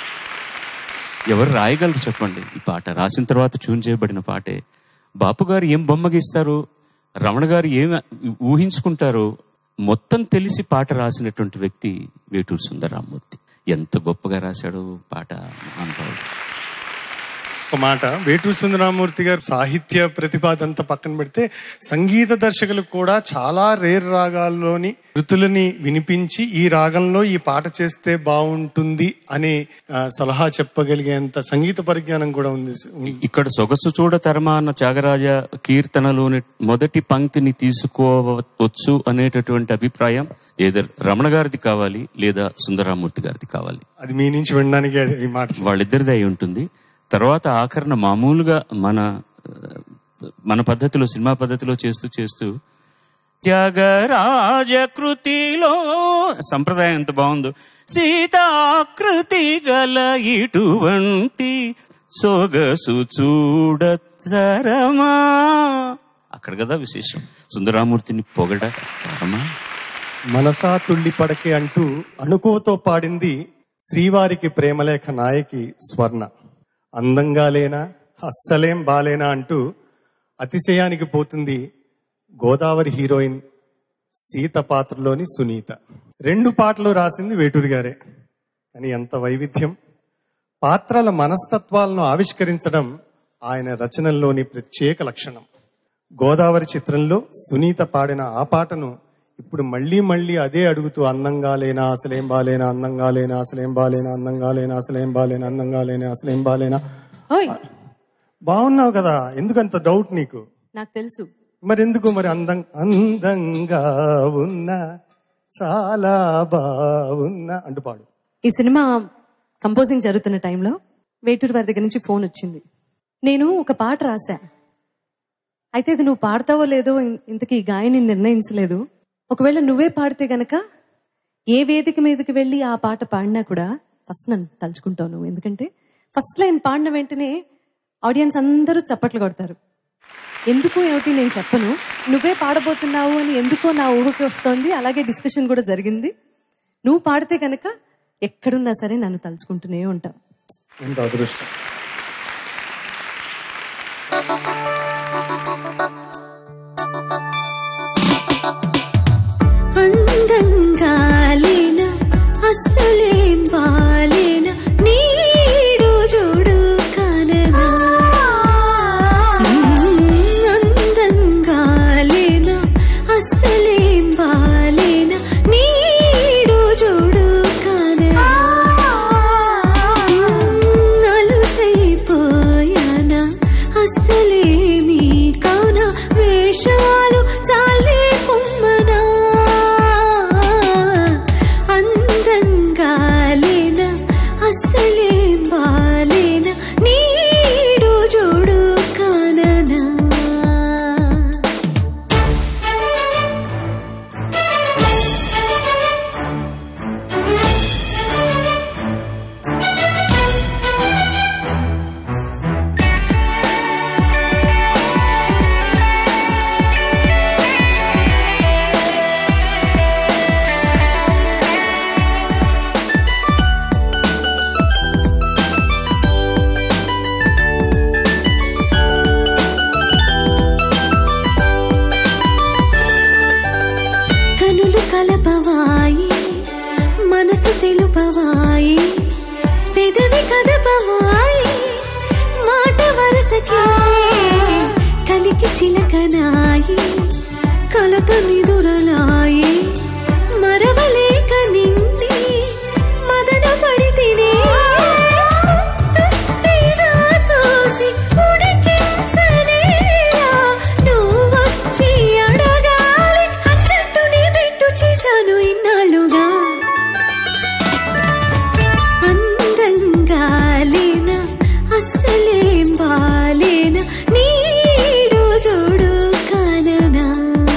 Speaker 6: ఎవరు రాయగలరు చెప్పండి ఈ పాట రాసిన తర్వాత ట్యూన్ చేయబడిన పాటే బాపు గారు ఏం బొమ్మ గీస్తారు రమణ గారు ఏం ఊహించుకుంటారో మొత్తం తెలిసి పాట రాసినటువంటి వ్యక్తి వేటూరు సుందరరామూర్తి ఎంత గొప్పగా రాశాడు పాట మహానుభావుడు
Speaker 4: ఒక మాట వేటూరు సుందరరామూర్తి గారు సాహిత్య ప్రతిపాదంతా పక్కన పెడితే సంగీత దర్శకులు కూడా చాలా రేర్ రాగాల్లోని ఋతులని వినిపించి ఈ రాగంలో ఈ పాట చేస్తే బాగుంటుంది అనే ఆ, సలహా చెప్పగలిగేంత సంగీత పరిజ్ఞానం కూడా ఉంది
Speaker 6: ఇక్కడ సొగసు చూడ తరమా అన్న త్యాగరాజ కీర్తనలోని మొదటి పంక్తిని తీసుకోవచ్చు అనేటటువంటి అభిప్రాయం ఏదో రమణ గారిది కావాలి లేదా సుందరరామూర్తి గారిది కావాలి
Speaker 4: అది మీ నుంచి వినడానికి అది- ఈ మాట
Speaker 6: వాళ్ళిద్దరిది అయి ఉంటుంది తర్వాత ఆఖరణ మామూలుగా మన ఆ, మన పద్ధతిలో సినిమా పద్ధతిలో చేస్తూ చేస్తూ త్యాగరాజ కృతిలో సంప్రదాయం ఎంత బాగుందో సీతాకృతి గల ఇటువంటి సొగసు చూడతరమా అక్కడ కదా విశేషం సుందరామూర్తిని పొగడ తరమా
Speaker 4: మనసా తుళ్ళి పడకే అంటూ అణుకువతో పాడింది శ్రీవారికి ప్రేమలేఖ నాయకి స్వర్ణ అందంగా లేనా అస్సలేం బాలేనా అంటూ అతిశయానికి పోతుంది గోదావరి హీరోయిన్ సీత పాత్రలోని సునీత రెండు పాటలు రాసింది వేటూరి గారే కానీ ఎంత వైవిధ్యం పాత్రల మనస్తత్వాలను ఆవిష్కరించడం ఆయన రచనల్లోని ప్రత్యేక లక్షణం గోదావరి చిత్రంలో సునీత పాడిన ఆ పాటను ఇప్పుడు మళ్ళీ మళ్ళీ అదే అడుగుతూ అందంగా లేనా అసలేం బాలేనా అందంగా లేనా అసలేం బాలేనా అందంగా లేనా అసలేం బాలేనా అందంగా లేనా అసలేం బాలేనా
Speaker 2: ఓయ్
Speaker 4: బాగున్నావు కదా ఎందుకంత డౌట్ నీకు
Speaker 2: నాకు తెలుసు
Speaker 4: మరి ఎందుకు మరి అందం అందంగా ఉన్నా చాలా బాగున్నా అంటూ పాడు
Speaker 2: ఈ సినిమా కంపోజింగ్ జరుగుతున్న టైంలో వేటూరు వారి దగ్గర నుంచి ఫోన్ వచ్చింది నేను ఒక పాట రాశా అయితే ఇది నువ్వు పాడతావో లేదో ఇన్- ఇంతకీ ఈ గాయని నిర్ణయించలేదు ఒకవేళ నువ్వే పాడితే గనక ఏ వేదిక మీదకి వెళ్ళి ఆ పాట పాడినా కూడా ఫస్ట్ నన్ను తలుచుకుంటావు నువ్వు ఎందుకంటే ఫస్ట్ లైన్ పాడిన వెంటనే ఆడియన్స్ అందరూ చప్పట్లు కొడతారు ఎందుకు ఏమిటి నేను చెప్పను నువ్వే పాడబోతున్నావు అని ఎందుకో నా ఊహకి వస్తోంది అలాగే డిస్కషన్ కూడా జరిగింది నువ్వు పాడితే కనుక ఎక్కడున్నా సరే నన్ను తలుచుకుంటూనే ఉంటావు
Speaker 4: ఎంత అదృష్టం
Speaker 3: అందంగా లేనా అస్సలేం బాలేనా నీడు చూడు కననా అందంగా లేనా అస్సలేం బాలేనా నీడు చూడు కననా నలుసే కలపవాయి మనసు తెలుపవాయి పెదవి కదపవాయి మాట వరసకి కలికి చిలకనాయి కలత నిదురలాయి మరవలేక నిండి మదన పడితినే దుస్థితిగా చూసి ఉడికించలేరా నువ్వు వచ్చి అడగాలి అన్నట్టు నీ పెట్టు చేశాను ఇన్నాళ్ళుగా అందంగా లేనా అస్సలేం బాలేనా నీడు చూడు కాననా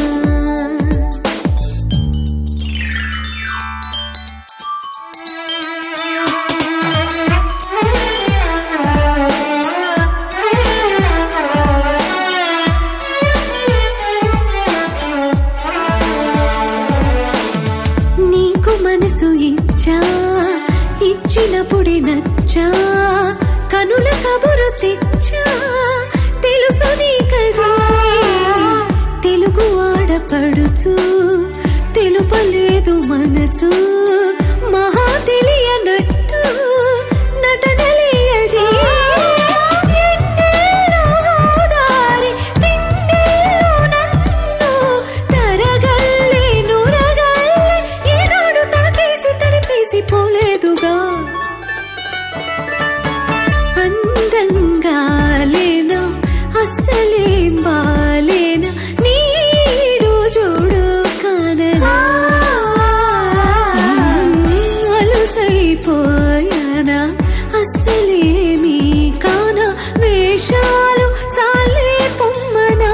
Speaker 3: నీకు మనసు ఇచ్చా ఇచ్చినప్పుడే నచ్చా కనుల కబురు తెచ్చా తెలుసు నీకది తెలుగు ఆడపడుచు తెలుపలేదు మనసు మహా తెలియనట్టు నటనలేయది ఎన్నెల్లో గోదారి, తిన్నెల్లో నన్ను తరగల్లే నురగల్లే ఏనాడు తాకేసి తడిపేసి పోలేదుగా అందంగా లేనా అస్సలేం బాలేనా నీడు చూడు కాననా అలుసైపోయానా అస్సలేమీ కానా వేషాలు చాలే పొమ్మనా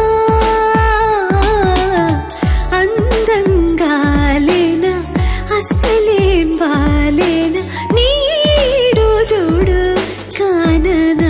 Speaker 3: అందంగా లేనా అస్సలేం బాలేనా నీడు చూడు కాననా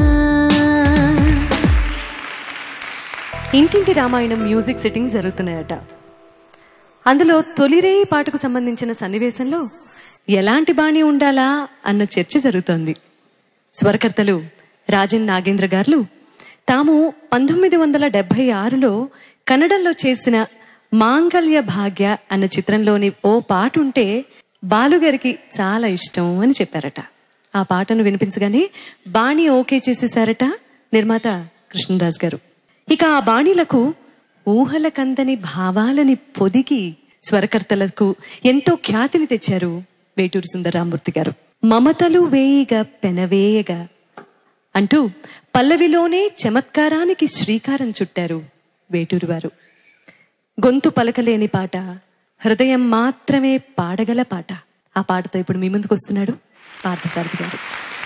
Speaker 2: ఇంటింటి రామాయణం మ్యూజిక్ సెట్టింగ్ జరుగుతున్నాయట అందులో తొలిరేయి పాటకు సంబంధించిన సన్నివేశంలో ఎలాంటి బాణి ఉండాలా అన్న చర్చ జరుగుతోంది స్వరకర్తలు రాజన్ నాగేంద్ర గారు తాము పంతొమ్మిది వందల డెబ్బై ఆరులో కన్నడంలో చేసిన మాంగళ్య భాగ్య అన్న చిత్రంలోని ఓ పాట ఉంటే బాలుగారికి చాలా ఇష్టం అని చెప్పారట ఆ పాటను వినిపించగానే బాణి ఓకే చేసేశారట నిర్మాత కృష్ణరాజ్ గారు ఇక ఆ బాణీలకు ఊహల కందని భావాలని పొదిగి స్వరకర్తలకు ఎంతో ఖ్యాతిని తెచ్చారు వేటూరి సుందరరామూర్తి గారు మమతలు వేయిగా పెనవేయగా అంటూ పల్లవిలోనే చమత్కారానికి శ్రీకారం చుట్టారు వేటూరి వారు గొంతు పలకలేని పాట హృదయం మాత్రమే పాడగల పాట ఆ పాటతో ఇప్పుడు మీ ముందుకు వస్తున్నాడు పార్థసారథి గారు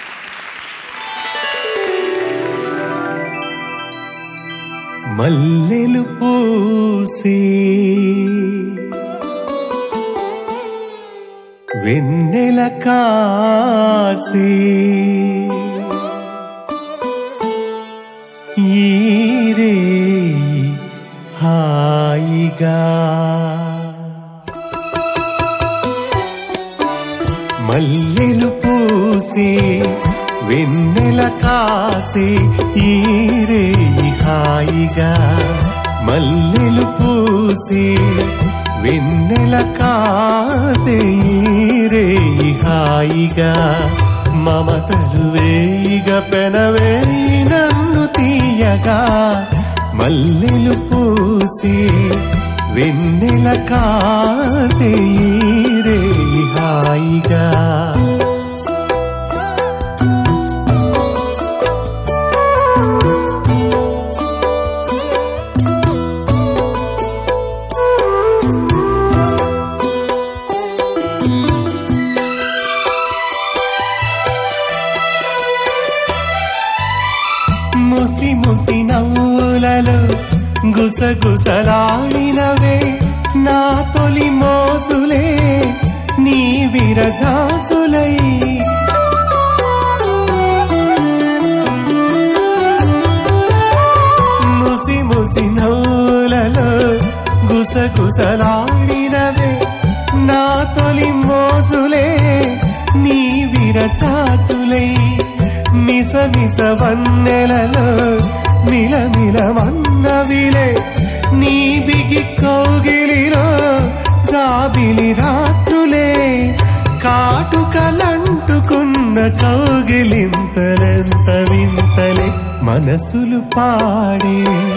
Speaker 5: మల్లెలు పూసే వెన్నెల కాసే ఈరే హాయిగా మల్లెలు పూసే వెన్నెల కాసే ఈరే హాయిగా మల్లెలు పూసే వెన్నెల కాసే ఈరే హాయిగా మమతలు వేయిగా పెనవేయి నన్ను తీయగా మల్లెలు పూసే వెన్నెల కాసే ఈరే హాయిగా ముసి ముసి నవ్వులలో గుసగుసలాడినవే నా తొలి మోసులే నీ విరజాసులై ముసి ముసి నవ్వులలో గుసగుసలాడినవే నా తొలి మోసులే నీ విరచాచులై మిస మిస వన్నెలలో మిల మిల మన్నవిలే నీ బిగి కౌగిలిలో
Speaker 7: జాబిలి రాత్రులే కాటుకలంటుకున్న కౌగిలింతలెంత వింతలే మనసులు పాడే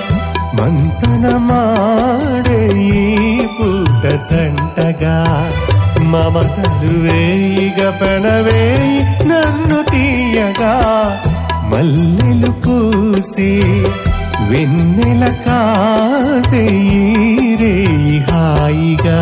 Speaker 7: మంతనమాడే ఈ పూట జంటగా మమతలు వేయిగ పెనవేయి నన్ను తీయగా మల్లెలు పూసే వెన్నెల కాసే ఈ రేయి హాయిగా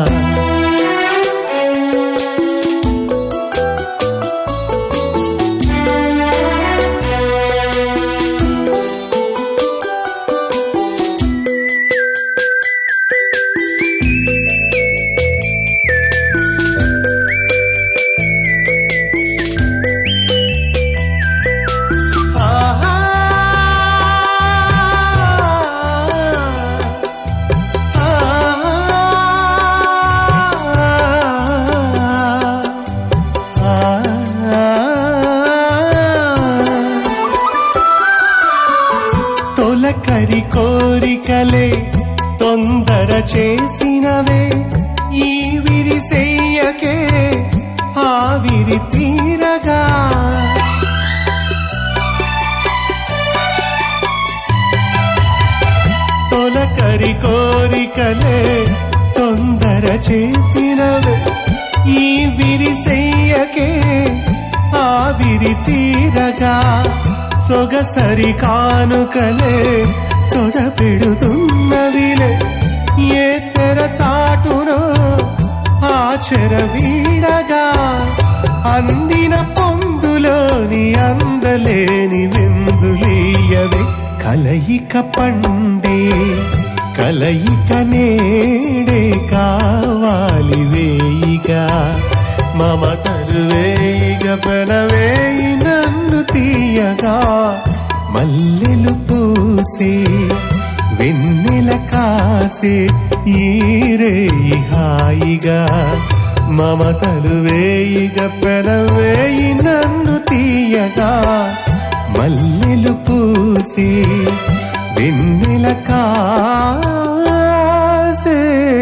Speaker 7: తొలకరి కోరికలే తొందర చేసినవే ఈ విరిసెయ్యకే ఆవిరి తీరగా తొలకరి కోరికలే తొందర చేసినవే ఈ విరిసెయ్యకే ఆవిరి తీరగా సొగసరి కానుకలే సొద పెడుతున్నవిలే ఏ తెర చాటునో ఆచర వీడగా అందిన పొందులోని అందలేని విందులీయవే కలయిక పండే కలయిక నేడే కావాలి వేయిగా మమతలు వేయిగ పెనవేయి నన్ను తీయగా మల్లెలు పూసే వెన్నెల కాసే ఈ రేయి హాయిగా మమతలు వేయిగ పెనవేయి నన్ను తీయగా మల్లెలు పూసే వెన్నెల కాసే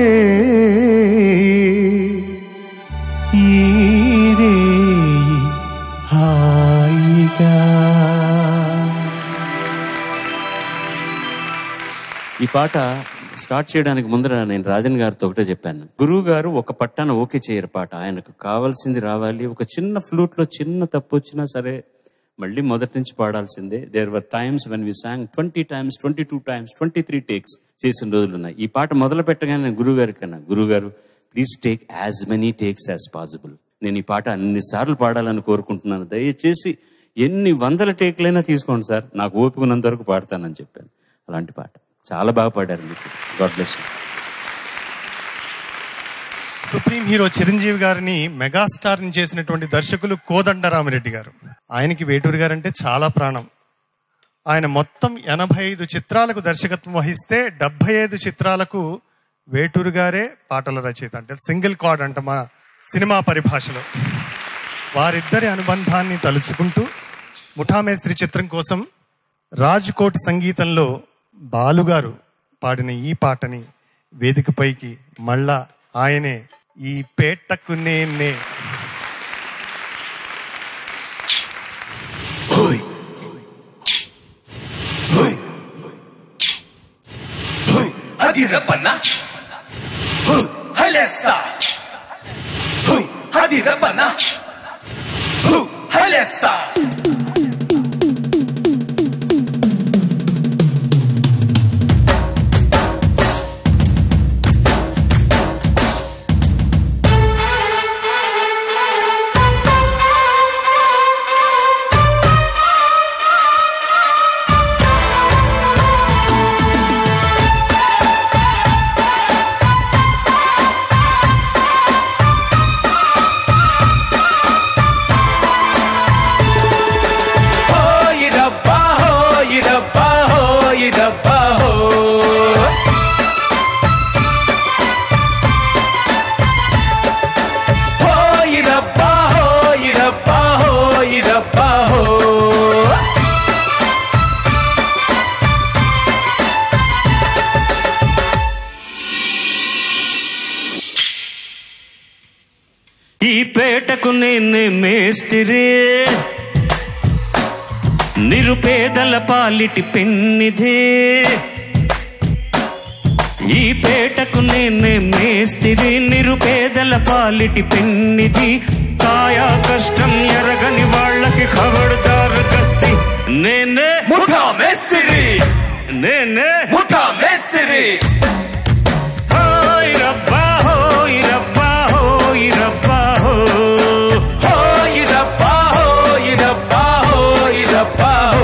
Speaker 7: ఈ రేయి హాయిగా
Speaker 6: ఈ పాట స్టార్ట్ చేయడానికి ముందర నేను రాజన్ గారితో ఒకటే చెప్పాను గురువు గారు ఒక పట్టాన ఓకే చేయరు పాట ఆయనకు కావాల్సింది రావాలి ఒక చిన్న ఫ్లూట్ లో చిన్న తప్పు వచ్చినా సరే మళ్ళీ మొదటి నుంచి పాడాల్సిందే there were times when we song twenty times twenty two times twenty three takes చేసిన రోజులు ఉన్నాయి ఈ పాట మొదలు పెట్టగానే నేను గురువు గారికి అన్నా గురువు గారు please take as many takes as possible నేను ఈ పాట అన్ని సార్లు పాడాలని కోరుకుంటున్నాను దయచేసి ఎన్ని వందల టేక్లైనా తీసుకోండి సార్ నాకు ఓపిక ఉన్నంత వరకు పాడతానని చెప్పాను అలాంటి పాట చాలా బాగా పాడారు మీకు God bless you
Speaker 4: supreme hero Chiranjeevi గారిని మెగాస్టార్ ని చేసినటువంటి దర్శకులు కోదండరామిరెడ్డి గారు ఆయనకి వేటూరి గారు అంటే చాలా ప్రాణం ఆయన మొత్తం ఎనభై ఐదు చిత్రాలకు దర్శకత్వం వహిస్తే డెబ్బై ఐదు చిత్రాలకు వేటూరు గారే పాటల రచయిత అంటే సింగిల్ కార్డ్ అంట మా సినిమా పరిభాషలో వారిద్దరి అనుబంధాన్ని తలుచుకుంటూ ముఠామేస్త్రి చిత్రం కోసం రాజ్కోట్ సంగీతంలో బాలుగారు పాడిన ఈ పాటని వేదికపైకి మళ్ళా ఆయనే ఈ పేటకు నేనే
Speaker 8: హది రబ్బన్న హైలెస్సా హది రబ్బన్న హైలెస్సా
Speaker 3: ఆ
Speaker 5: ఈ పేటకు నేనే మేస్తిరే నిరుపేదల పాలిటి పెన్నిధే ఈ పేటకు నేనే మేస్తిరి నిరుపేదల పాలిటి పెన్నిధి కాయా కష్టం ఎరగని వాళ్ళకి ఖబర్దారు కస్తి నేనే
Speaker 8: ముఠా మేస్తిరి
Speaker 5: నేనే
Speaker 8: ముఠా మేస్తిరి
Speaker 5: హోయ్ రబ్బా హోయ్ రబ్బా హోయ్ రబ్బా హో
Speaker 8: హోయ్ రబ్బా హోయ్ రబ్బా హోయ్ రబ్బా హో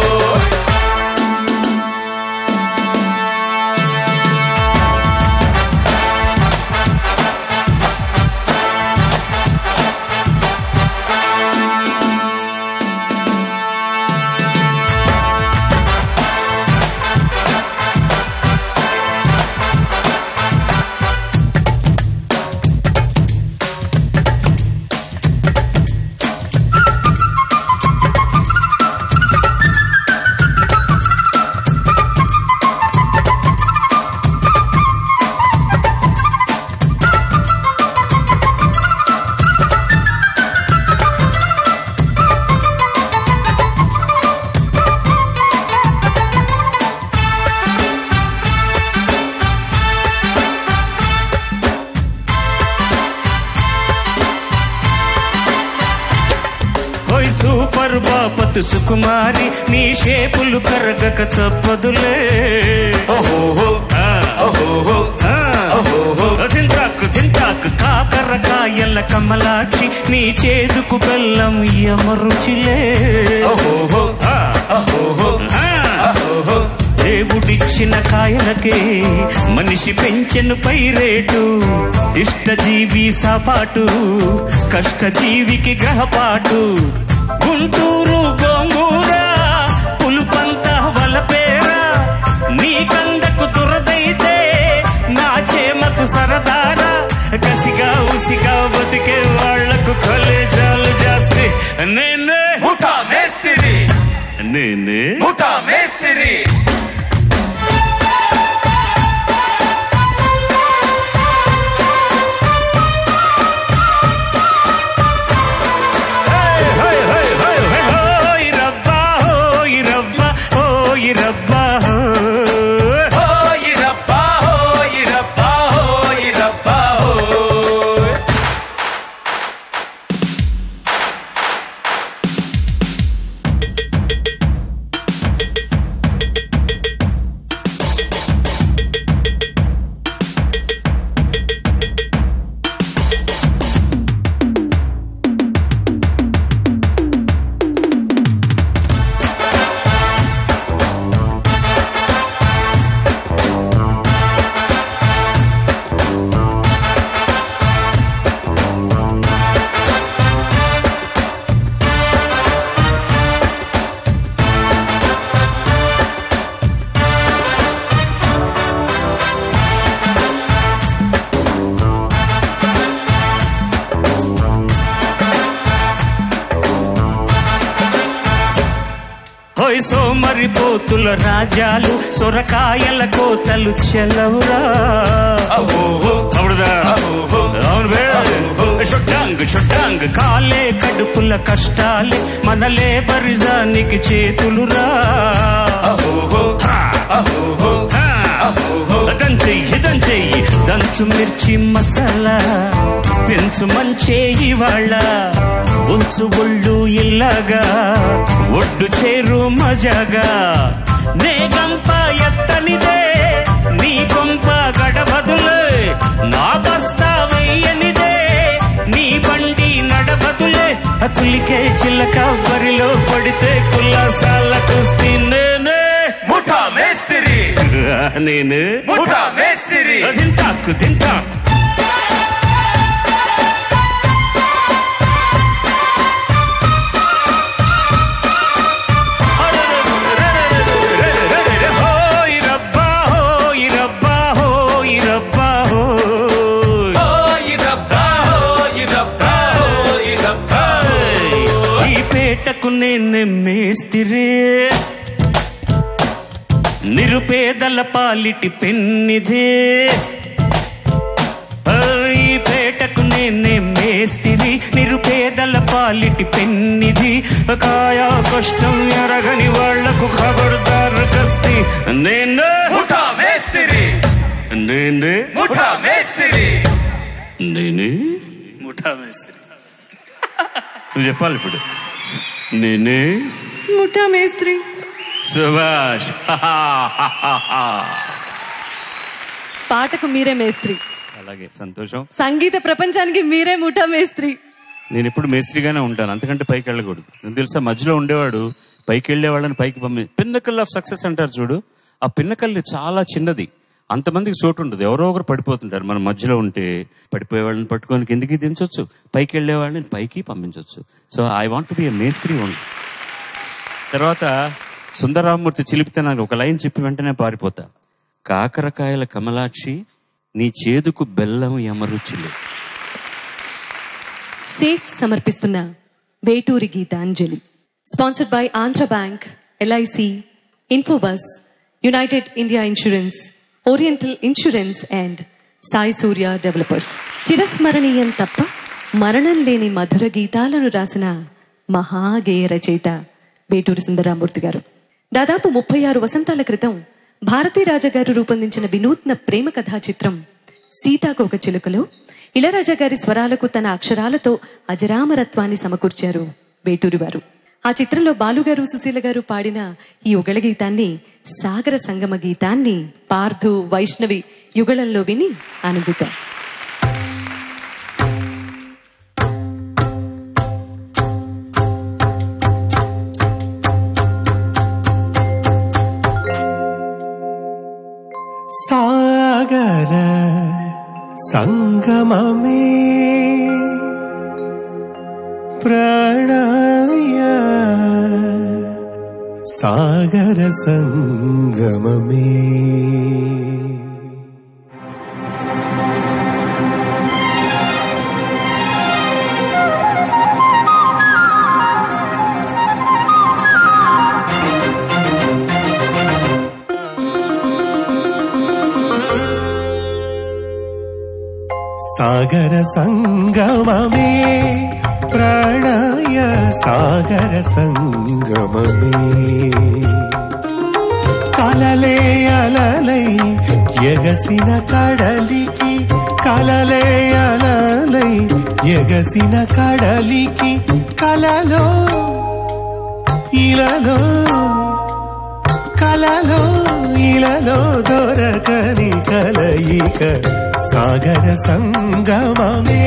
Speaker 5: హోయ్ సూపర్ బాపత్ సుకుమారి నీ షేపులు కరగక తప్పదులే
Speaker 8: ఓహో
Speaker 5: ఆ,
Speaker 8: ఓహో
Speaker 5: ఆ. తింటాకు తింటాకు కాకరకాయల కమలాక్షి నీ చేదుకు బెల్లం యమరుచిలే
Speaker 8: ఓహో
Speaker 5: ఆ,
Speaker 8: ఓహో
Speaker 5: ఆ. దేవుడిచ్చిన కాయలకే మనిషి పెంచెను పై రేటు ఇష్టజీవి సాపాటు కష్టజీవికి గ్రహపాటు గుంటూరు గోంగూర పులుపంత వలపేరా నీ కందకు దురదైతే నా చేమకు సరదారా కసిగా ఉసిగా బతికే వాళ్లకు కలేజాలు జాస్తి నేనే
Speaker 8: ముఠా మేస్తిరి
Speaker 5: నేనే
Speaker 8: ముఠా మేస్తిరి
Speaker 5: హోయ్ హోయ్ హోయ్ హోయ్ హోయ్ రబ్బా హోయ్ రబ్బా హోయ్ రబ్బా హోయ్
Speaker 8: హోయ్ రబ్బా హోయ్ రబ్బా హోయ్ రబ్బా హోయ్
Speaker 5: హోయ్ సోమరి పోతుల రాజాలు సొరకాయల కోతలు చెలవురా
Speaker 8: ఓహో
Speaker 5: అవుడుదా అవును బే షొట్టాంగ్ షొట్టాంగ్ కాలే కడుపుల కష్టాలే మన లేబరిజానికి చేతులురా
Speaker 8: ఓహో ఓహో
Speaker 5: దంచెయ్యి దంచెయ్యి దంచు మిర్చి మసాలా పెంచు మంచే ఇవాళ ఉంచు ఒళ్ళు ఇల్లగా ఒడ్డు చేరు మజాగా నే గంప ఎత్తనిదే నీ కొంప గడబదులే నా బస్తా వెయ్యనిదే నీ బండి నడబదులే అతులికే చిల్లక బరిలో పడితే కుల్లాసాల కుస్తీ నేనే
Speaker 8: ముఠా మేస్తిరి
Speaker 5: నేను
Speaker 8: ముఠా మేస్తిరి
Speaker 5: తింటాకు తింటా హోయ్ రబ్బా హోయ్ రబ్బా హోయ్ రబ్బా హోయ్
Speaker 8: హోయ్ రబ్బా హోయ్ రబ్బా హోయ్ రబ్బా
Speaker 5: ఈ పేటకు నేను మేస్తిరే నిరుపేదల పాలిటి పెన్నిదే ఈ పేటకు నేనే మేస్తి కాయా కష్టం ఎరగని వాళ్లకు ఖబర్దార్ కస్తి నేనే
Speaker 8: ముఠా మేస్తిరి
Speaker 5: నేనే
Speaker 8: ముఠా మేస్తిరి
Speaker 5: నేనే
Speaker 9: ముఠా మేస్త్రి
Speaker 5: నువ్వు చెప్పాలి ఇప్పుడు నేనే
Speaker 2: ముఠా మేస్త్రి
Speaker 5: సుభాష్
Speaker 2: పాటకు మీరే మేస్త్రి
Speaker 6: అలాగే సంతోషం
Speaker 2: సంగీత ప్రపంచానికి మీరే ముఠా మేస్త్రి
Speaker 6: నేను ఎప్పుడు మేస్త్రిగానే ఉంటాను అంతకంటే పైకి వెళ్ళకూడదు నాకు తెలుసా మధ్యలో ఉండేవాడు పైకి వెళ్ళే వాళ్ళని పైకి పంపి పిన్నకల్ ఆఫ్ సక్సెస్ అంటారు చూడు ఆ పిన్నకల్ చాలా చిన్నది అంతమందికి చోటు ఉండదు ఎవరో ఒకరు పడిపోతుంటారు మనం మధ్యలో ఉంటే పడిపోయే వాళ్ళని పట్టుకొని కిందికి దించొచ్చు పైకి వెళ్ళే వాళ్ళని పైకి పంపించవచ్చు so I want be a మేస్త్రి ఓన్లీ తర్వాత సుందరరామూర్తి చిలిపితే నాకు ఒక లైన్ చెప్పి వెంటనే పారిపోతా కాకరకాయల కమలాక్షి నీ చేదుకు బెల్లం ఎమరుచిలే
Speaker 2: సేఫ్ సమర్పిస్తున్న Veturi Gitanjali sponsored by Andhra bank LIC Infobus United India insurance oriental insurance and Sai Surya developers చిరస్మరణీయం తప్ప మరణం లేని మధుర గీతాలను రాసిన మహాగేయ రచయిత వేటూరి సుందరామూర్తి గారు దాదాపు ముప్పై ఆరు వసంతాల క్రితం భారతీ రాజగారు రూపొందించిన వినూత్న ప్రేమ కథా చిత్రం సీతాకోక చిలుకలో ఇళరాజా గారి స్వరాలకు తన అక్షరాలతో అజరామరత్వాన్ని సమకూర్చారు వేటూరి వారు ఆ చిత్రంలో బాలుగారు సుశీల గారు పాడిన ఈ యుగళ గీతాన్ని సాగర సంగమ గీతాన్ని పార్థు వైష్ణవి యుగళంలో విని ఆనందిద్దాం
Speaker 7: సాగర సంగమమే ప్రణయ సాగర సంగమమే సాగర సంగమమే ప్రణయ సాగర సంగమమే కలలే అలలై ఎగసిన కడలికి కలలే అలలై ఎగసిన కడలికి కలలో ఇలలో కలలో ఇలలో దొరకని కలయిక సాగర సంగమమే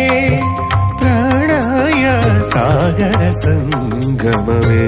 Speaker 7: ప్రణయ సాగర సంగమమే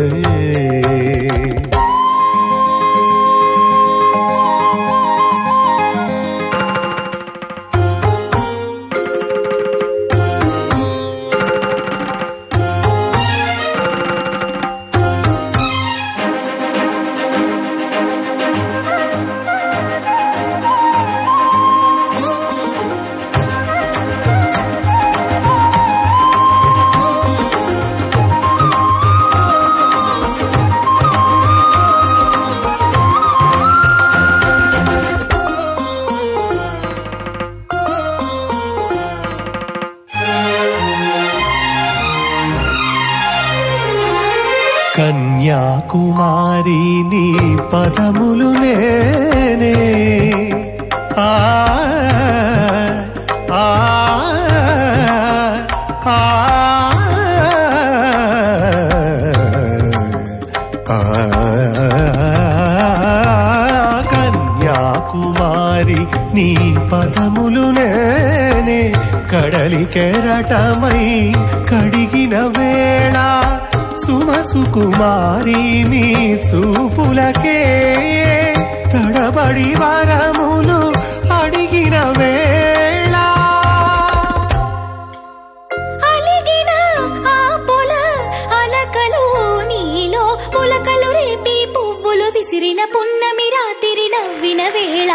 Speaker 7: కన్యాకుమారి నీ పదములు నేనే ఆ ఆ ఆ ఆ కన్యాకుమారి నీ పదములు నేనే కడలి కెరటమై కడిగిన వేళ సుమసుకుమారి నీ చూపులకే తడబడి వరములు అడిగిన వేళ
Speaker 3: అలిగిన ఆ పొల అలకలు నీలో పులకలు రేపి పువ్వులు విసిరిన పున్నమి రాత్రి నవ్విన వేళ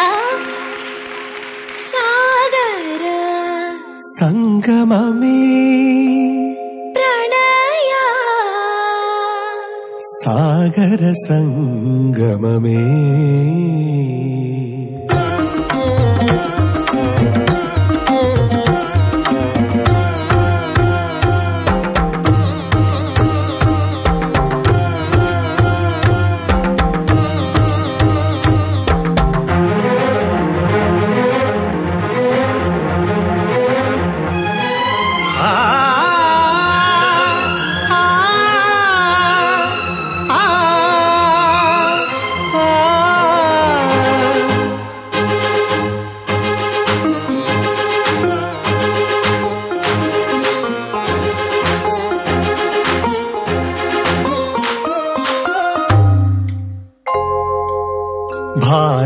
Speaker 3: సాగర
Speaker 7: సంగమమే
Speaker 3: ప్రణయ
Speaker 7: సాగర సంగమమే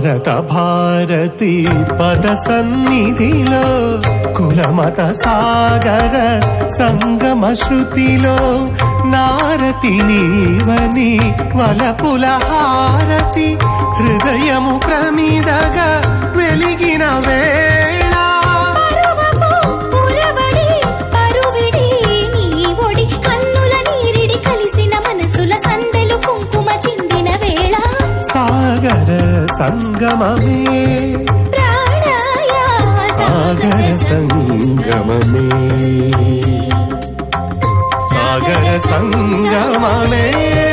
Speaker 7: భారత భారతి పద సన్నిధిలో కులమత సాగర సంగమ శృతిలో నారతి నీవని వలపుల హారతి హృదయము ప్రమిదగా వెలిగిన వేళ
Speaker 3: పరువపు పురబడి పరువిడి నీ ఒడి కన్నుల నీరిడి కలిసిన మనసుల సందెలు కుంకుమ చిందిన వేళ
Speaker 7: సాగర సంగమమే
Speaker 3: ప్రాణాయ
Speaker 7: సాగర సంగమమే సాగర సంగమమే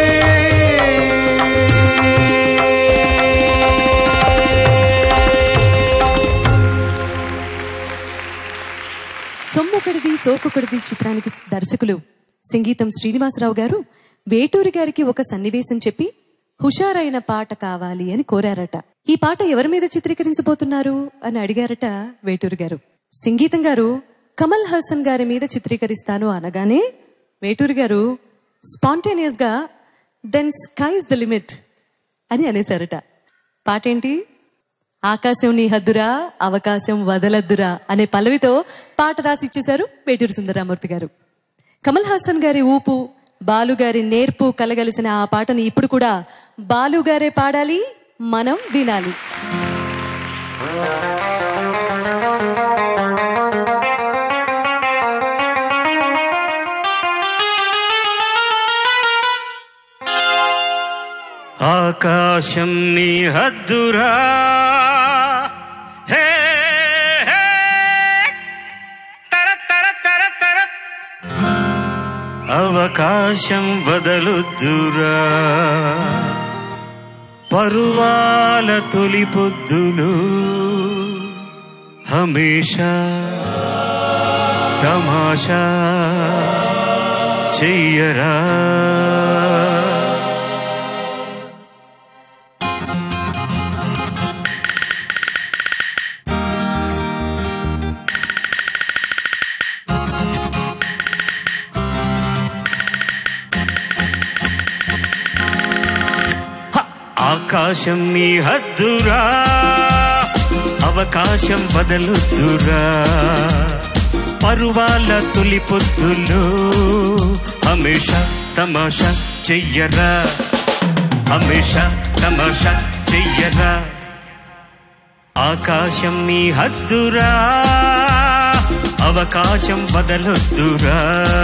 Speaker 2: సొమ్మొకడిది సోకొకడిది చిత్రానికి దర్శకులు సంగీతం శ్రీనివాసరావు గారు వేటూరి గారికి ఒక సన్నివేశం చెప్పి హుషారైన పాట కావాలి అని కోరారట ఈ పాట ఎవరి మీద చిత్రీకరించబోతున్నారు అని అడిగారట వేటూరి గారు సంగీతం గారు కమల్ హాసన్ గారి మీద చిత్రీకరిస్తాను అనగానే వేటూరి గారు స్పాంటేనియస్ గా దెన్ స్కైస్ ద లిమిట్ అని అనేశారట పాట ఏంటి ఆకాశం నీ హద్దురా అవకాశం వదలద్దురా అనే పల్లవితో పాట రాసి ఇచ్చేశారు వేటూరు సుందరామూర్తి గారు కమల్ హాసన్ గారి ఊపు బాలు గారి నేర్పు కలగలిసిన ఆ పాటని ఇప్పుడు కూడా బాలు గారే పాడాలి మనం వినాలి
Speaker 5: ఆకాశం నీ హద్దురా హే, హే. తర, తర, తర, తర. అవకాశం వదలుద్దురా పరువాల తొలి పొద్దులు హమేషా తమాషా చెయ్యరా హ! ఆకాశం నీ హద్దురా అవకాశం వదలుద్దురా పరువాల తొలి పొద్దులు హమేషా తమాషా చెయ్యరా హమేషా తమాషా చెయ్యరా ఆకాశం నీ హద్దురా అవకాశం వదలొద్దురా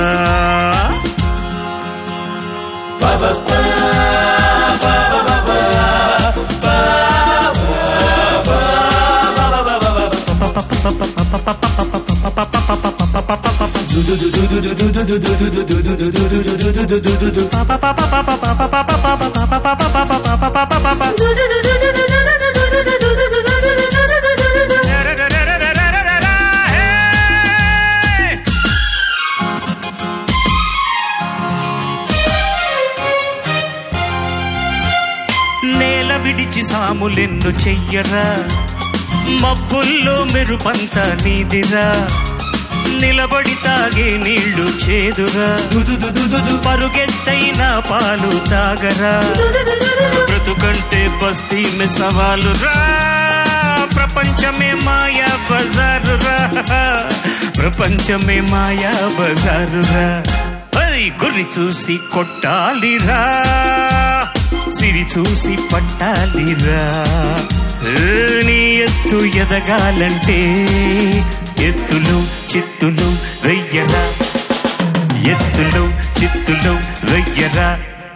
Speaker 5: నేల విడిచి సాములెన్ను చెయ్యరా మబ్బుల్లో మెరుపంత నీదిరా నిలబడి తాగే నీళ్లు చేదురా పరుగెత్తైన పాలు తాగరా బ్రతుకంటే బస్తీ మే సవాలు రా ప్రపంచమే మాయా బజారు రా ప్రపంచమే మాయా బజారు రా ఐ, గురి చూసి కొట్టాలిరా సిరి చూసి పట్టాలిరా ఏ, నీ ఎత్తు ఎదగాలంటే ఎత్తులు చిత్తులు వెయ్యరా ఎత్తులు చిత్తులు వెయ్యరా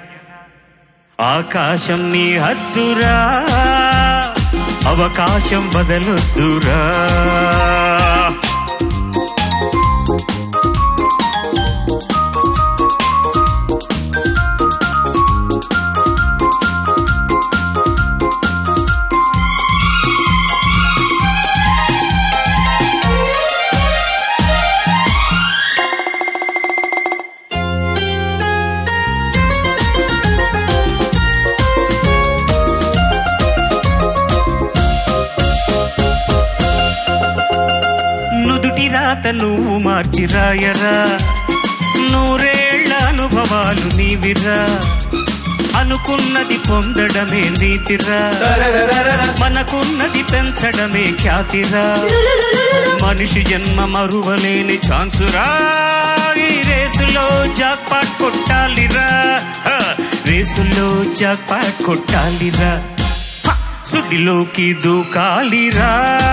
Speaker 5: ఆకాశం నీ హద్దురా అవకాశం బదలొద్దురా నుదుటి రాత నువ్వు మార్చి రాయరా నూరేళ్ల అనుభవాలు నీవిరా అనుకున్నది పొందడమే నీతిరా మనకున్నది పెంచడమే ఖ్యాతిరా మనిషి జన్మ మరువలేని ఛాన్సురా ఈ రేసులో జాక్పాట్ కొట్టాలిరా హ, రేసులో జాక్పాట్ కొట్టాలిరా హ, సుడిలోకి దూకాలిరా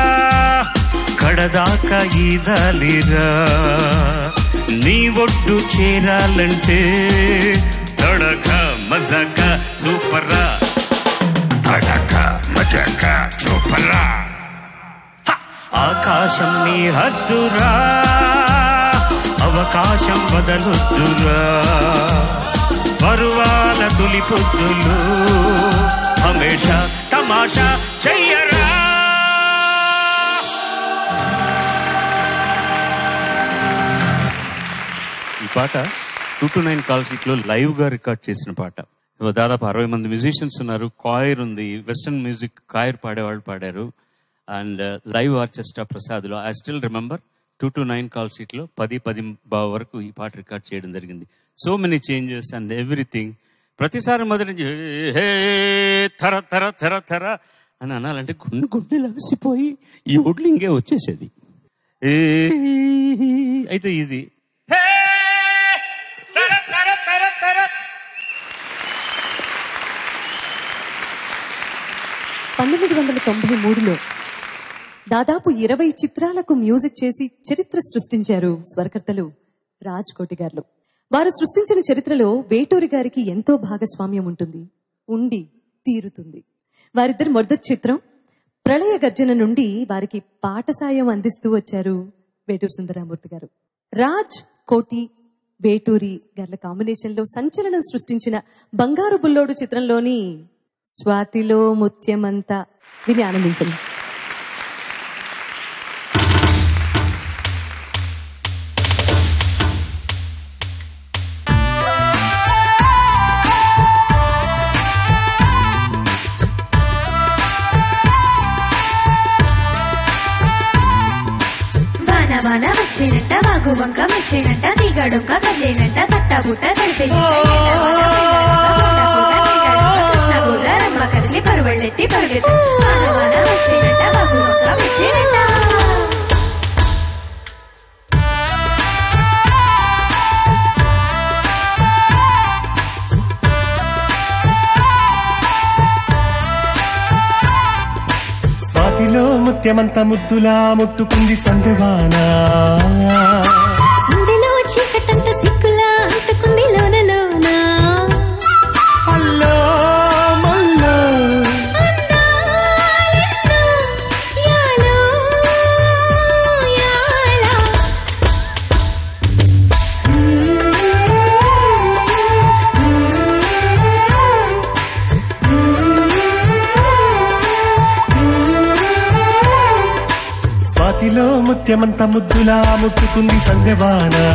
Speaker 5: కడదాకా ఈదాలిరా నీ ఒడ్డు చేరాలంటే తడక మజాక సూపరా తడక మజాక సూపరా హ! ఆకాశం నీ హద్దురా అవకాశం వదలొద్దురా పరువాల తొలి పొద్దులు హమేషా తమాషా చెయ్యరా
Speaker 6: ఈ పాట two to nine call sheet లో లైవ్ గా రికార్డ్ చేసిన పాట ఇవాళ దాదాపు అరవై మంది మ్యూజిషియన్స్ ఉన్నారు కాయర్ ఉంది వెస్టర్న్ మ్యూజిక్ కాయర్ పాడేవాళ్ళు పాడారు అండ్ లైవ్ ఆర్కెస్ట్రా ప్రసాద్ లో I still remember two to nine call sheet లో పది పది బావ వరకు ఈ పాట రికార్డ్ చేయడం జరిగింది so many changes and everything ప్రతిసారి మొదటి నుంచి హే థర థర థర థర అని అనాలంటే గుండె గుండె లవిసిపోయి ఈ ఓడ్లింగే వచ్చేసేది ఏ అయితే ఈజీ
Speaker 2: పంతొమ్మిది వందల తొంభై మూడులో దాదాపు ఇరవై చిత్రాలకు మ్యూజిక్ చేసి చరిత్ర సృష్టించారు స్వరకర్తలు రాజ్ కోటి గారు వారు సృష్టించిన చరిత్రలో వేటూరి గారికి ఎంతో భాగస్వామ్యం ఉంటుంది ఉండి తీరుతుంది వారిద్దరి మొదటి చిత్రం ప్రళయ గర్జన నుండి వారికి పాట సాయం అందిస్తూ వచ్చారు వేటూరు సుందరామూర్తి గారు రాజ్ కోటి వేటూరి గార్ల కాంబినేషన్ లో సంచలనం సృష్టించిన బంగారు బుల్లోడు చిత్రంలోని స్వాతిలో ముత్యమంతా విని ఆనందించండి
Speaker 3: వాన వాన వచ్చేనంట వాగు వంక వచ్చేనంట దిగడొక్క కదిలేనంట తట్ట బుట్ట కృష్ణ గోదారమ్మ కలిసి పరువళ్ళెత్తి పరుగెత్తి వాన వాన వచ్చేనంట వాగు వంక వచ్చేనంట
Speaker 7: స్వాతిలో ముత్యమంత ముద్దులా ముట్టుకుంది సందెవానా
Speaker 3: సంధిలో చీకటంత సిక్కులా అంటుకుంది లోన లోన
Speaker 7: అల్లో మల్లో
Speaker 3: అందాలెన్నో యాలో యాలా
Speaker 7: స్వాతిలో ముత్యమంత ముద్దులా ముట్టుకుంది సందెవానా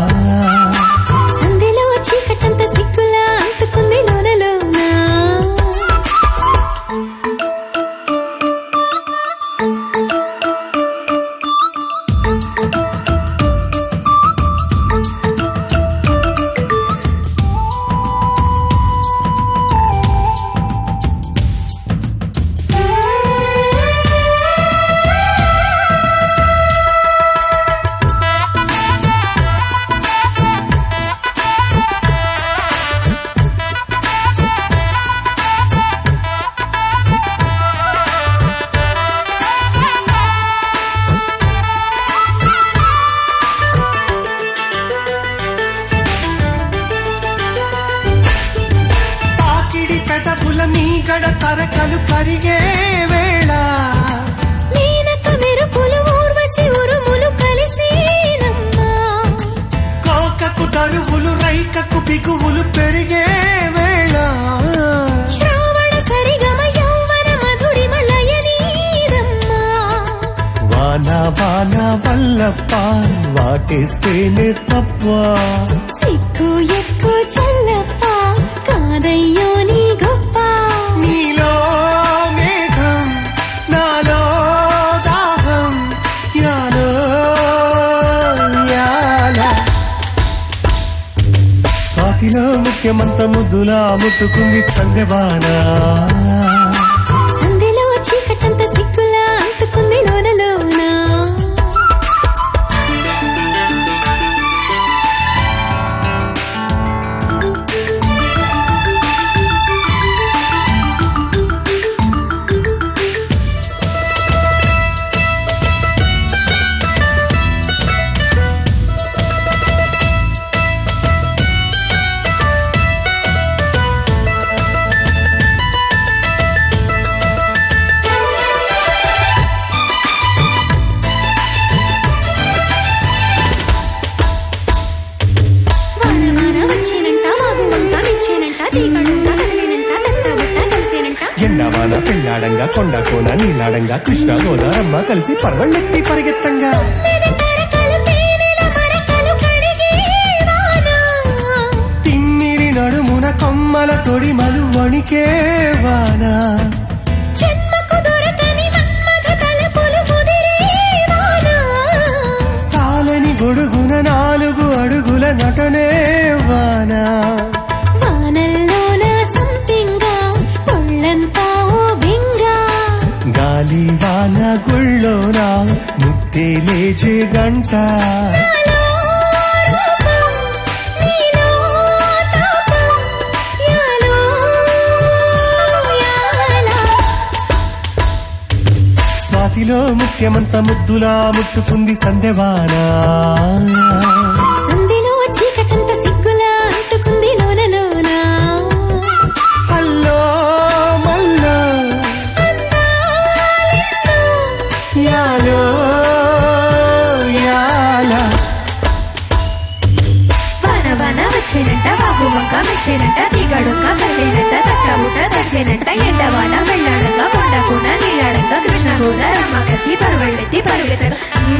Speaker 3: సంధిలో చీకటంత సిక్కులా అంటుకుంది లోన లోన
Speaker 7: తాకిడి పెదపుల మీగడ తరకలు కరిగే వేళ
Speaker 3: నీనక మెరుపులు ఊర్వశి ఉరుములు కలిసేనమ్మా
Speaker 7: కోకకు దరువులు రైకకు బిగువులు పెరిగే వేళ
Speaker 3: శ్రావణ సరిగమ యౌవన మధురిమ లయనీరమ్మా
Speaker 7: వాన వాన వల్లప్ప వాటేస్తేనే తప్ప
Speaker 3: సిక్కు ఎక్కు చల్లప్ప కాదయ్యో నీ గొప్ప
Speaker 7: నీలో మేఘం నాలో దాహం యాలో యాల స్వాతిలో ముఖ్యం ముత్యమంత ముద్దులా ముట్టుకుంది సందెవానా
Speaker 3: సంధిలో చీకటంత సిగ్గులా అంటుకుంది లోన లోన వాన వాన వచ్చేనంట వాగు వంక మెచ్చేనంట తీగడుంట కదిలేనంట తట్ట బుట్ట కలిసేనంట
Speaker 7: ఎండవాన పెళ్ళాడంగా కొండ కోన నీలాడంగా కృష్ణ గోదారమ్మ కలిసి పర్వళ్ళెత్తి పరిగెత్తంగా
Speaker 3: తరకలు తేనెల మరకలు కడిగే వాన
Speaker 7: తిమ్మిరి నడుమున కొమ్మల తొడిమలు వణికే వానా
Speaker 3: జన్మకు దొరకని మన్మథ తలపులు ముదిరే వాన
Speaker 7: సాలని గొడుగున నాలుగు అడుగుల నటనే వానా
Speaker 3: వానల్లోన సంతింగా ఒళ్ళంతా ఓ బెంగా
Speaker 7: గాలి వాన గుళ్ళోన ముద్దే లేచే గంట
Speaker 3: నాలో రూపం నీలో తాపం యాలో యాలా
Speaker 7: స్వాతిలో ముఖ్యమంత ముద్దులా ముట్టుకుంది సందెవానా
Speaker 3: సంధిలో చీకటంత సిగ్గులా అంటుకుంది లోన లోన
Speaker 7: హల్లో మల్లో యాలో యాలా
Speaker 3: వాన వాన వచ్చేనంట బాబు వంక మెచ్చేనంట తీగడుంక కదిలేనంట తట్టబుట్ట తడిసేనంట ఎండ వాన వెళ్ళాడంగా కొండ కూన నీళ్ళాడంగా కృష్ణ గోదారమ్మ కలిసి పరువెళ్ళెత్తి పరుగెత్తగా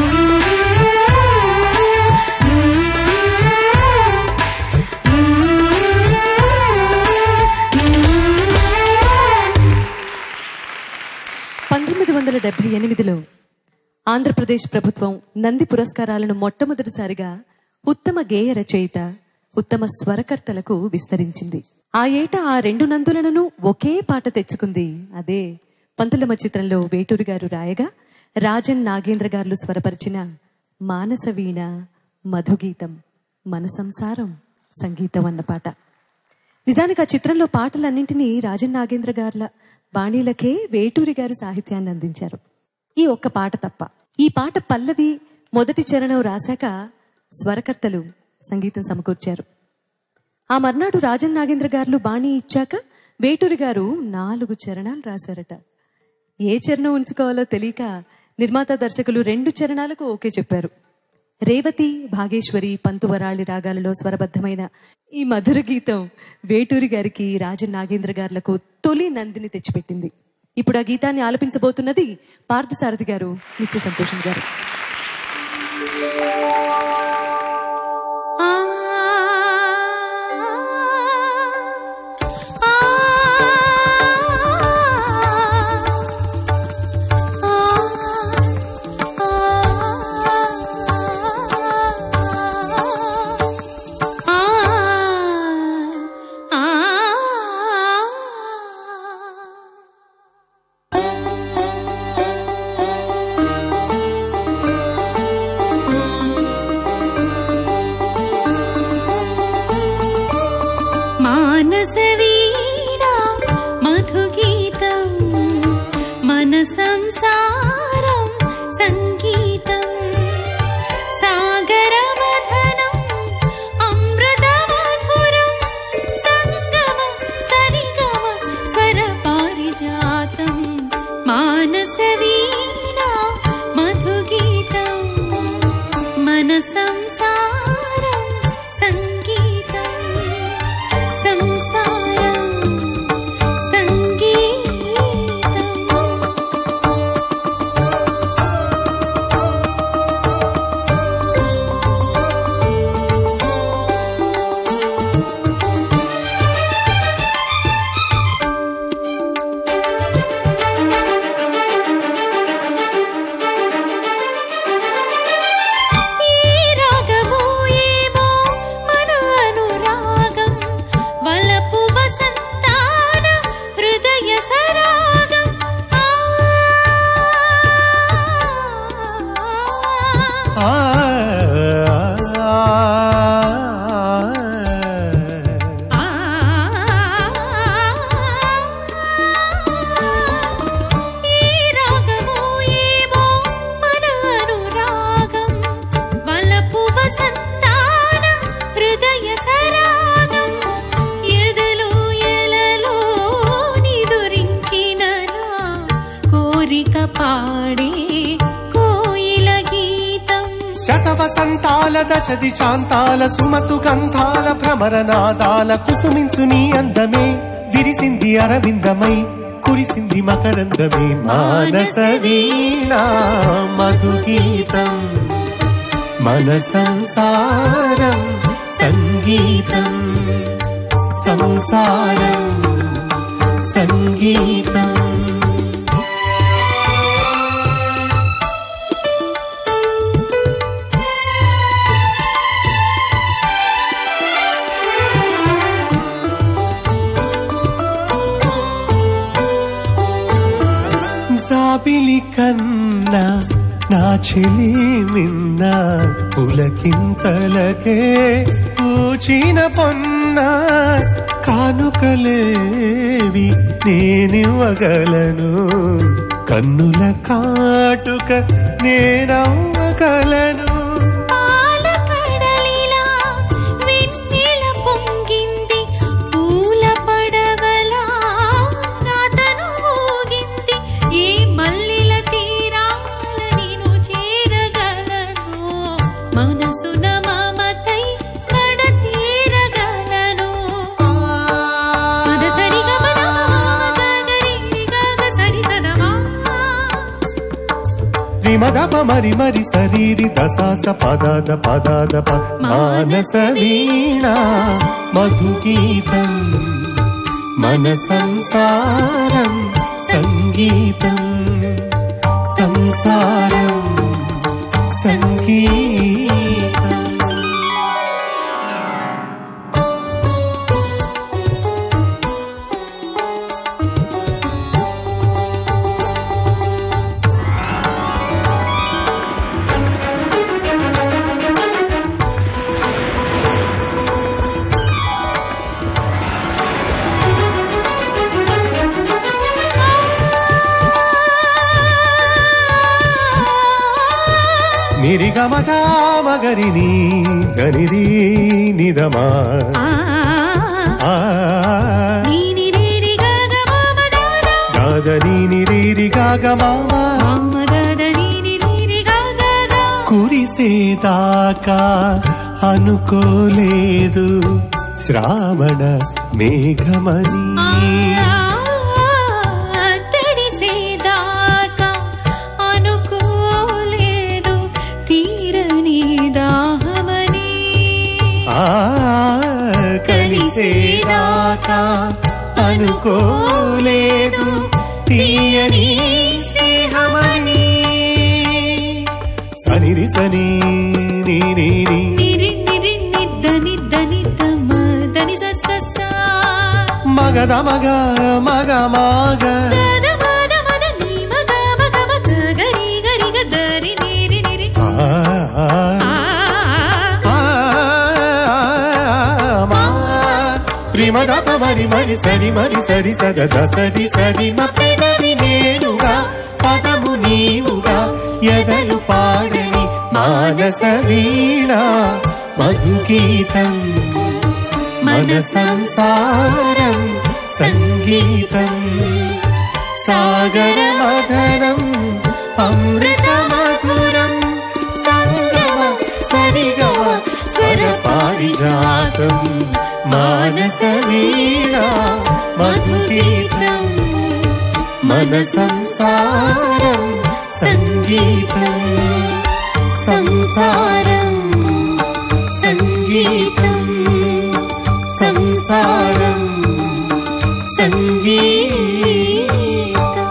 Speaker 2: పంతొమ్మిది వందల డెబ్బై ఎనిమిదిలో ఆంధ్రప్రదేశ్ ప్రభుత్వం నంది పురస్కారాలను మొట్టమొదటిసారిగా ఉత్తమ గేయ రచయిత ఉత్తమ స్వరకర్తలకు విస్తరించింది ఆ ఏట ఆ రెండు నందులను ఒకే పాట తెచ్చుకుంది అదే పంతులమ్మ చిత్రంలో వేటూరి గారు రాయగా రాజన్ నాగేంద్ర గారు స్వరపరిచిన మానస వీణ మధుగీతం మన సంసారం సంగీతం అన్న పాట నిజానికి ఆ చిత్రంలో పాటలన్నింటినీ రాజన్ నాగేంద్ర గార్ల బాణీలకే వేటూరి గారు సాహిత్యాన్ని అందించారు ఈ ఒక్క పాట తప్ప ఈ పాట పల్లవి మొదటి చరణం రాశాక స్వరకర్తలు సంగీతం సమకూర్చారు ఆ మర్నాడు రాజన్ నాగేంద్ర గారు బాణీ ఇచ్చాక వేటూరి గారు నాలుగు చరణాలు రాశారట ఏ చరణం ఉంచుకోవాలో తెలియక నిర్మాత దర్శకులు రెండు చరణాలకు ఓకే చెప్పారు రేవతి భాగేశ్వరి పంతువరాళి రాగాలలో స్వరబద్ధమైన ఈ మధుర గీతం వేటూరి గారికి రాజన్ నాగేంద్ర గారులకు తొలి నందిని తెచ్చిపెట్టింది ఇప్పుడు ఆ గీతాన్ని ఆలపించబోతున్నది పార్థసారథి గారు నిత్య సంతోషం గారు
Speaker 3: ఆ ఆ మానసవీణా మధుగీతం మన సంసారం సంగీతం సాగరవధనం అమృతమధురం సంగమ సరిగమ స్వర పారిజాతం మానసవీణా మధుగీతం మన సంసారం సంగీతం సంసారం
Speaker 7: దశ దిశాంతాల సుమసుగంధాల భ్రమరనాదాల కుసుమించు నీ అందమే విరిసింది అరవిందమై కురిసింది మకరందమే మానస వీణా మధుగీతం మన సంసారం సంగీతం సంసారం సంగీతం జాబిలి కన్నా నా చెలి మిన్న పులకింతలకే పూచిన పొన్న కానుకలేవి నేనివ్వగలను కన్నుల కాటుక నేనవ్వగలను
Speaker 3: పాల కడలిలా వెన్నెల పొంగింది పూల పడవలా రాతను ఊగింది ఏ మల్లెల తీరాల నేను చేరగలను మనసున మమతై కడ తీరగలను పదసరి గమన గగరి గగ సరి సదమా
Speaker 7: రిమదప మరి మరి శరీరి దశాస పదాద పదాద ప మానస వీణా మధుగీతం మన సంసారం సంగీతం సంసారం సంగీతం నిరిగమదా మగరిని గనిరి నిదమా ఆ దాదని నిరీరి గాగమామా కురిసేదాకా అనుకోలేదు శ్రావణ మేఘమని
Speaker 3: తడిసేదాకా అనుకోలేదు తీరని దాహమని
Speaker 7: ఆ కలిసేదాకా అనుకోలేదు తీయని స్నేహమని సనిరి సని నీ నీ నీ.
Speaker 3: నిరి నిరి నిద్ద నిద్ద నిద్ద మదని సస్స
Speaker 7: మగద మగ మగ మగ
Speaker 3: మద మద మద నీ మగ మగ మగ గరి గరి గదరి నిరి నిరి
Speaker 7: ఆ, ఆ,
Speaker 3: ఆ
Speaker 7: ఆ, మా. ప్రిమదప మరి మరి సరి మరి సరి సగద సరి సరి మ పెదవి నేనుగా పదము నీవుగా ఎదలు పాడని మానస వీణ మధుగీతం మన సంసారం సంగీతం సాగర మధనం అమృత మధురం సంగమ సరిగమ స్వర పారిజాతం మానస వీణ మధుగీతం మన సంసారం సంగీతం సంసారం సంగీతం సంసారం సంగీతం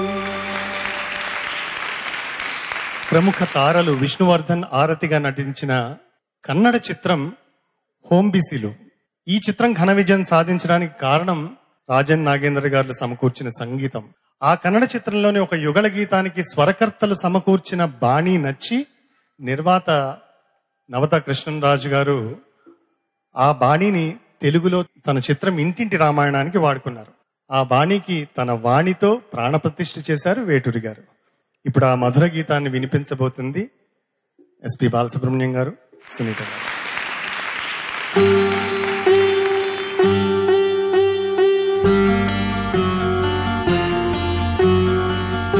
Speaker 4: ప్రముఖ తారలు విష్ణువర్ధన్ ఆరతిగా నటించిన కన్నడ చిత్రం హోంబిసిలు ఈ చిత్రం ఘన విజయం సాధించడానికి కారణం రాజన్ నాగేంద్ర గారు సమకూర్చిన సంగీతం ఆ కన్నడ చిత్రంలోని ఒక యుగళ గీతానికి స్వరకర్తలు సమకూర్చిన బాణీ నచ్చి నిర్మాత నవత కృష్ణరాజు గారు ఆ బాణీని తెలుగులో తన చిత్రం ఇంటింటి రామాయణానికి వాడుకున్నారు ఆ బాణీకి తన వాణితో ప్రాణప్రతిష్ఠ చేశారు వేటూరి గారు ఇప్పుడు ఆ మధుర గీతాన్ని వినిపించబోతుంది ఎస్పి బాలసుబ్రహ్మణ్యం గారు సునీత గారు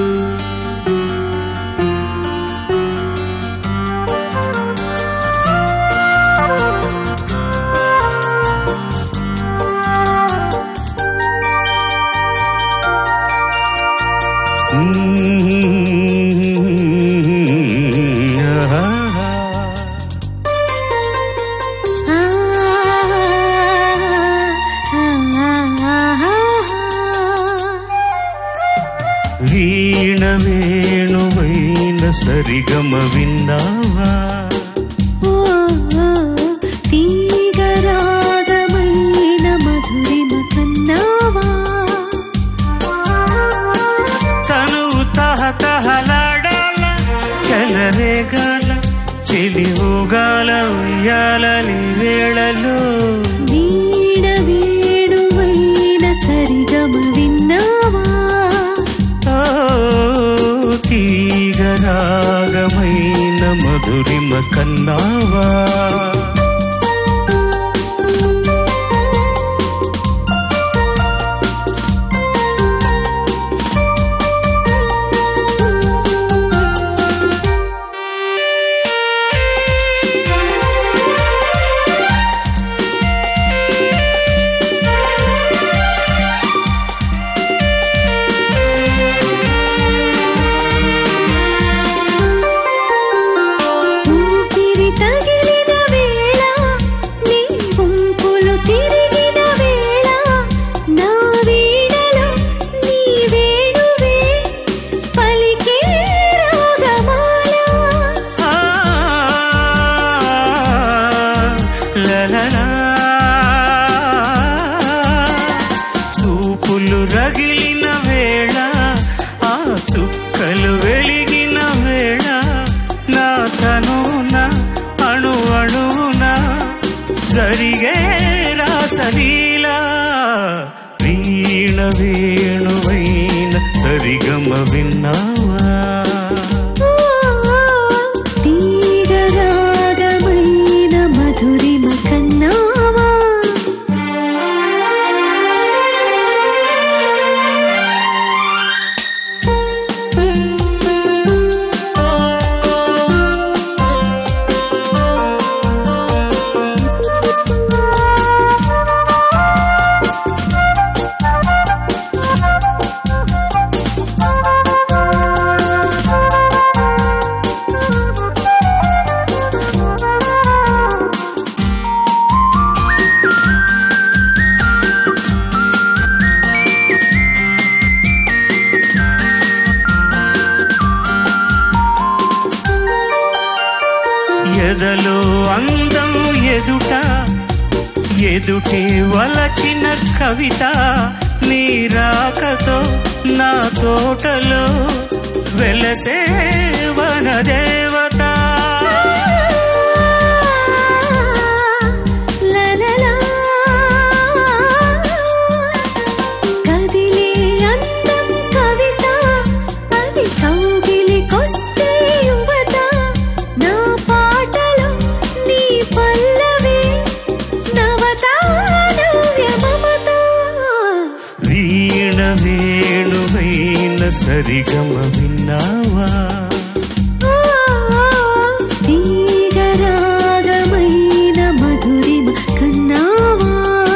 Speaker 3: ఆ
Speaker 5: సరిగమ విన్నావా
Speaker 3: ఓ తీగరాగమైన మధురిమ కన్నావా
Speaker 5: తను తహతహలాడాల చెలరేగాల చెలి ఊగాల ఉయ్యాలని వేళలో
Speaker 3: వీణ వేణువైన సరిగమ విన్నావా
Speaker 5: ఓ తీగరాగమైన మధురిమ కన్నావా
Speaker 3: ఊపిరి తగిలిన వేళ నీ గుంపులు తిరిగిన వేళ నా వీణలో నీ వేణువే పలికే రాగమాల
Speaker 5: ఆ, లలలా. చూపులు రగిలిన వేళ ఆ చుక్కలు వెలిగిన వేళ నా తనున అణు అణువున జరిగే రాసలీలా వీణ వేణువైన సరిగమ విన్నావా
Speaker 3: తీగరాగమైన మధురిమ కన్నావా
Speaker 5: ఎదలో అందం ఎదుట ఎదుటే వలచిన కవిత నీ రాకతో నా తోటలో వెలసే వనదేవత
Speaker 3: లలలా కదిలే అందం కవిత అది కౌగిలికొస్తే యువత నా పాటలో నీ పల్లవి నవత నవ్య మమత
Speaker 5: వీణ వేణువైన సరిగమ విన్నావా
Speaker 3: తీగరాగమైన మధురిమ కన్నావా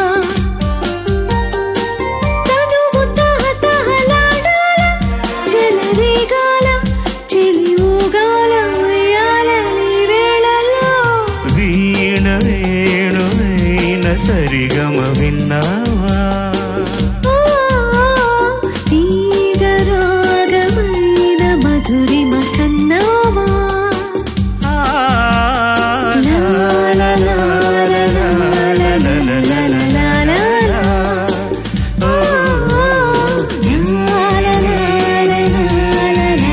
Speaker 3: తనువు తహతహలాడాల చెలరేగాల చెలి ఊగాల ఉయ్యాలని వేళలో
Speaker 5: వీణ వేణువైన సరిగమ విన్నావా
Speaker 3: తీగరాగమైన మధురిమ కన్నావా
Speaker 5: ఆ, లా, లా, లా, లా, లా, లా, లా, లా, లా, లా, లా, లా. ఓ,
Speaker 3: లా, లా, లా, లా, లా, లా, లా.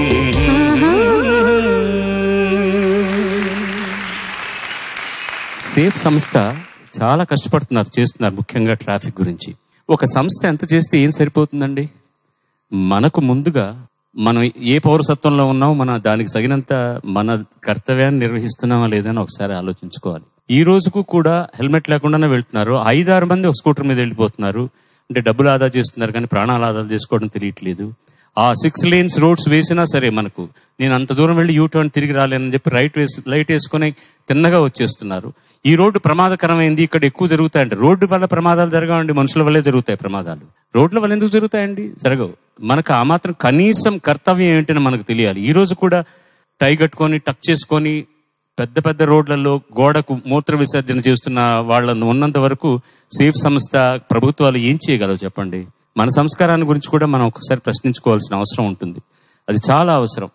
Speaker 6: సేఫ్ సంస్థ చాలా కష్టపడుతున్నారు చేస్తున్నారు ముఖ్యంగా ట్రాఫిక్ గురించి ఒక సంస్థ ఎంత చేస్తే ఏం సరిపోతుందండి మనకు ముందుగా మనం ఏ పౌరసత్వంలో ఉన్నామో మన దానికి తగినంత మన కర్తవ్యాన్ని నిర్వహిస్తున్నామా లేదని ఒకసారి ఆలోచించుకోవాలి ఈ రోజుకు కూడా హెల్మెట్ లేకుండానే వెళ్తున్నారు ఐదారు మంది ఒక స్కూటర్ మీద వెళ్ళిపోతున్నారు అంటే డబ్బులు ఆదా చేస్తున్నారు కానీ ప్రాణాలు ఆదా చేసుకోవడం తెలియట్లేదు ఆ సిక్స్ లేన్స్ రోడ్స్ వేసినా సరే మనకు నేను అంత దూరం వెళ్ళి యూ టర్న్ తిరిగి రాలేనని చెప్పి రైట్ వేసి లైట్ వేసుకొని తిన్నగా వచ్చేస్తున్నారు ఈ రోడ్డు ప్రమాదకరమైంది ఇక్కడ ఎక్కువ జరుగుతాయండి రోడ్డు వల్ల ప్రమాదాలు జరగవండి మనుషుల వల్లే జరుగుతాయి ప్రమాదాలు రోడ్ల వల్ల ఎందుకు జరుగుతాయండి జరగవు మనకు ఆ మాత్రం కనీసం కర్తవ్యం ఏంటని మనకు తెలియాలి ఈ రోజు కూడా టై కట్టుకొని టక్ చేసుకొని పెద్ద పెద్ద రోడ్లలో గోడకు మూత్ర విసర్జన చేస్తున్న వాళ్ళను ఉన్నంత వరకు సేఫ్ సంస్థ ప్రభుత్వాలు ఏం చేయగలవు చెప్పండి మన సంస్కారాన్ని గురించి కూడా మనం ఒకసారి ప్రశ్నించుకోవాల్సిన అవసరం ఉంటుంది అది చాలా అవసరం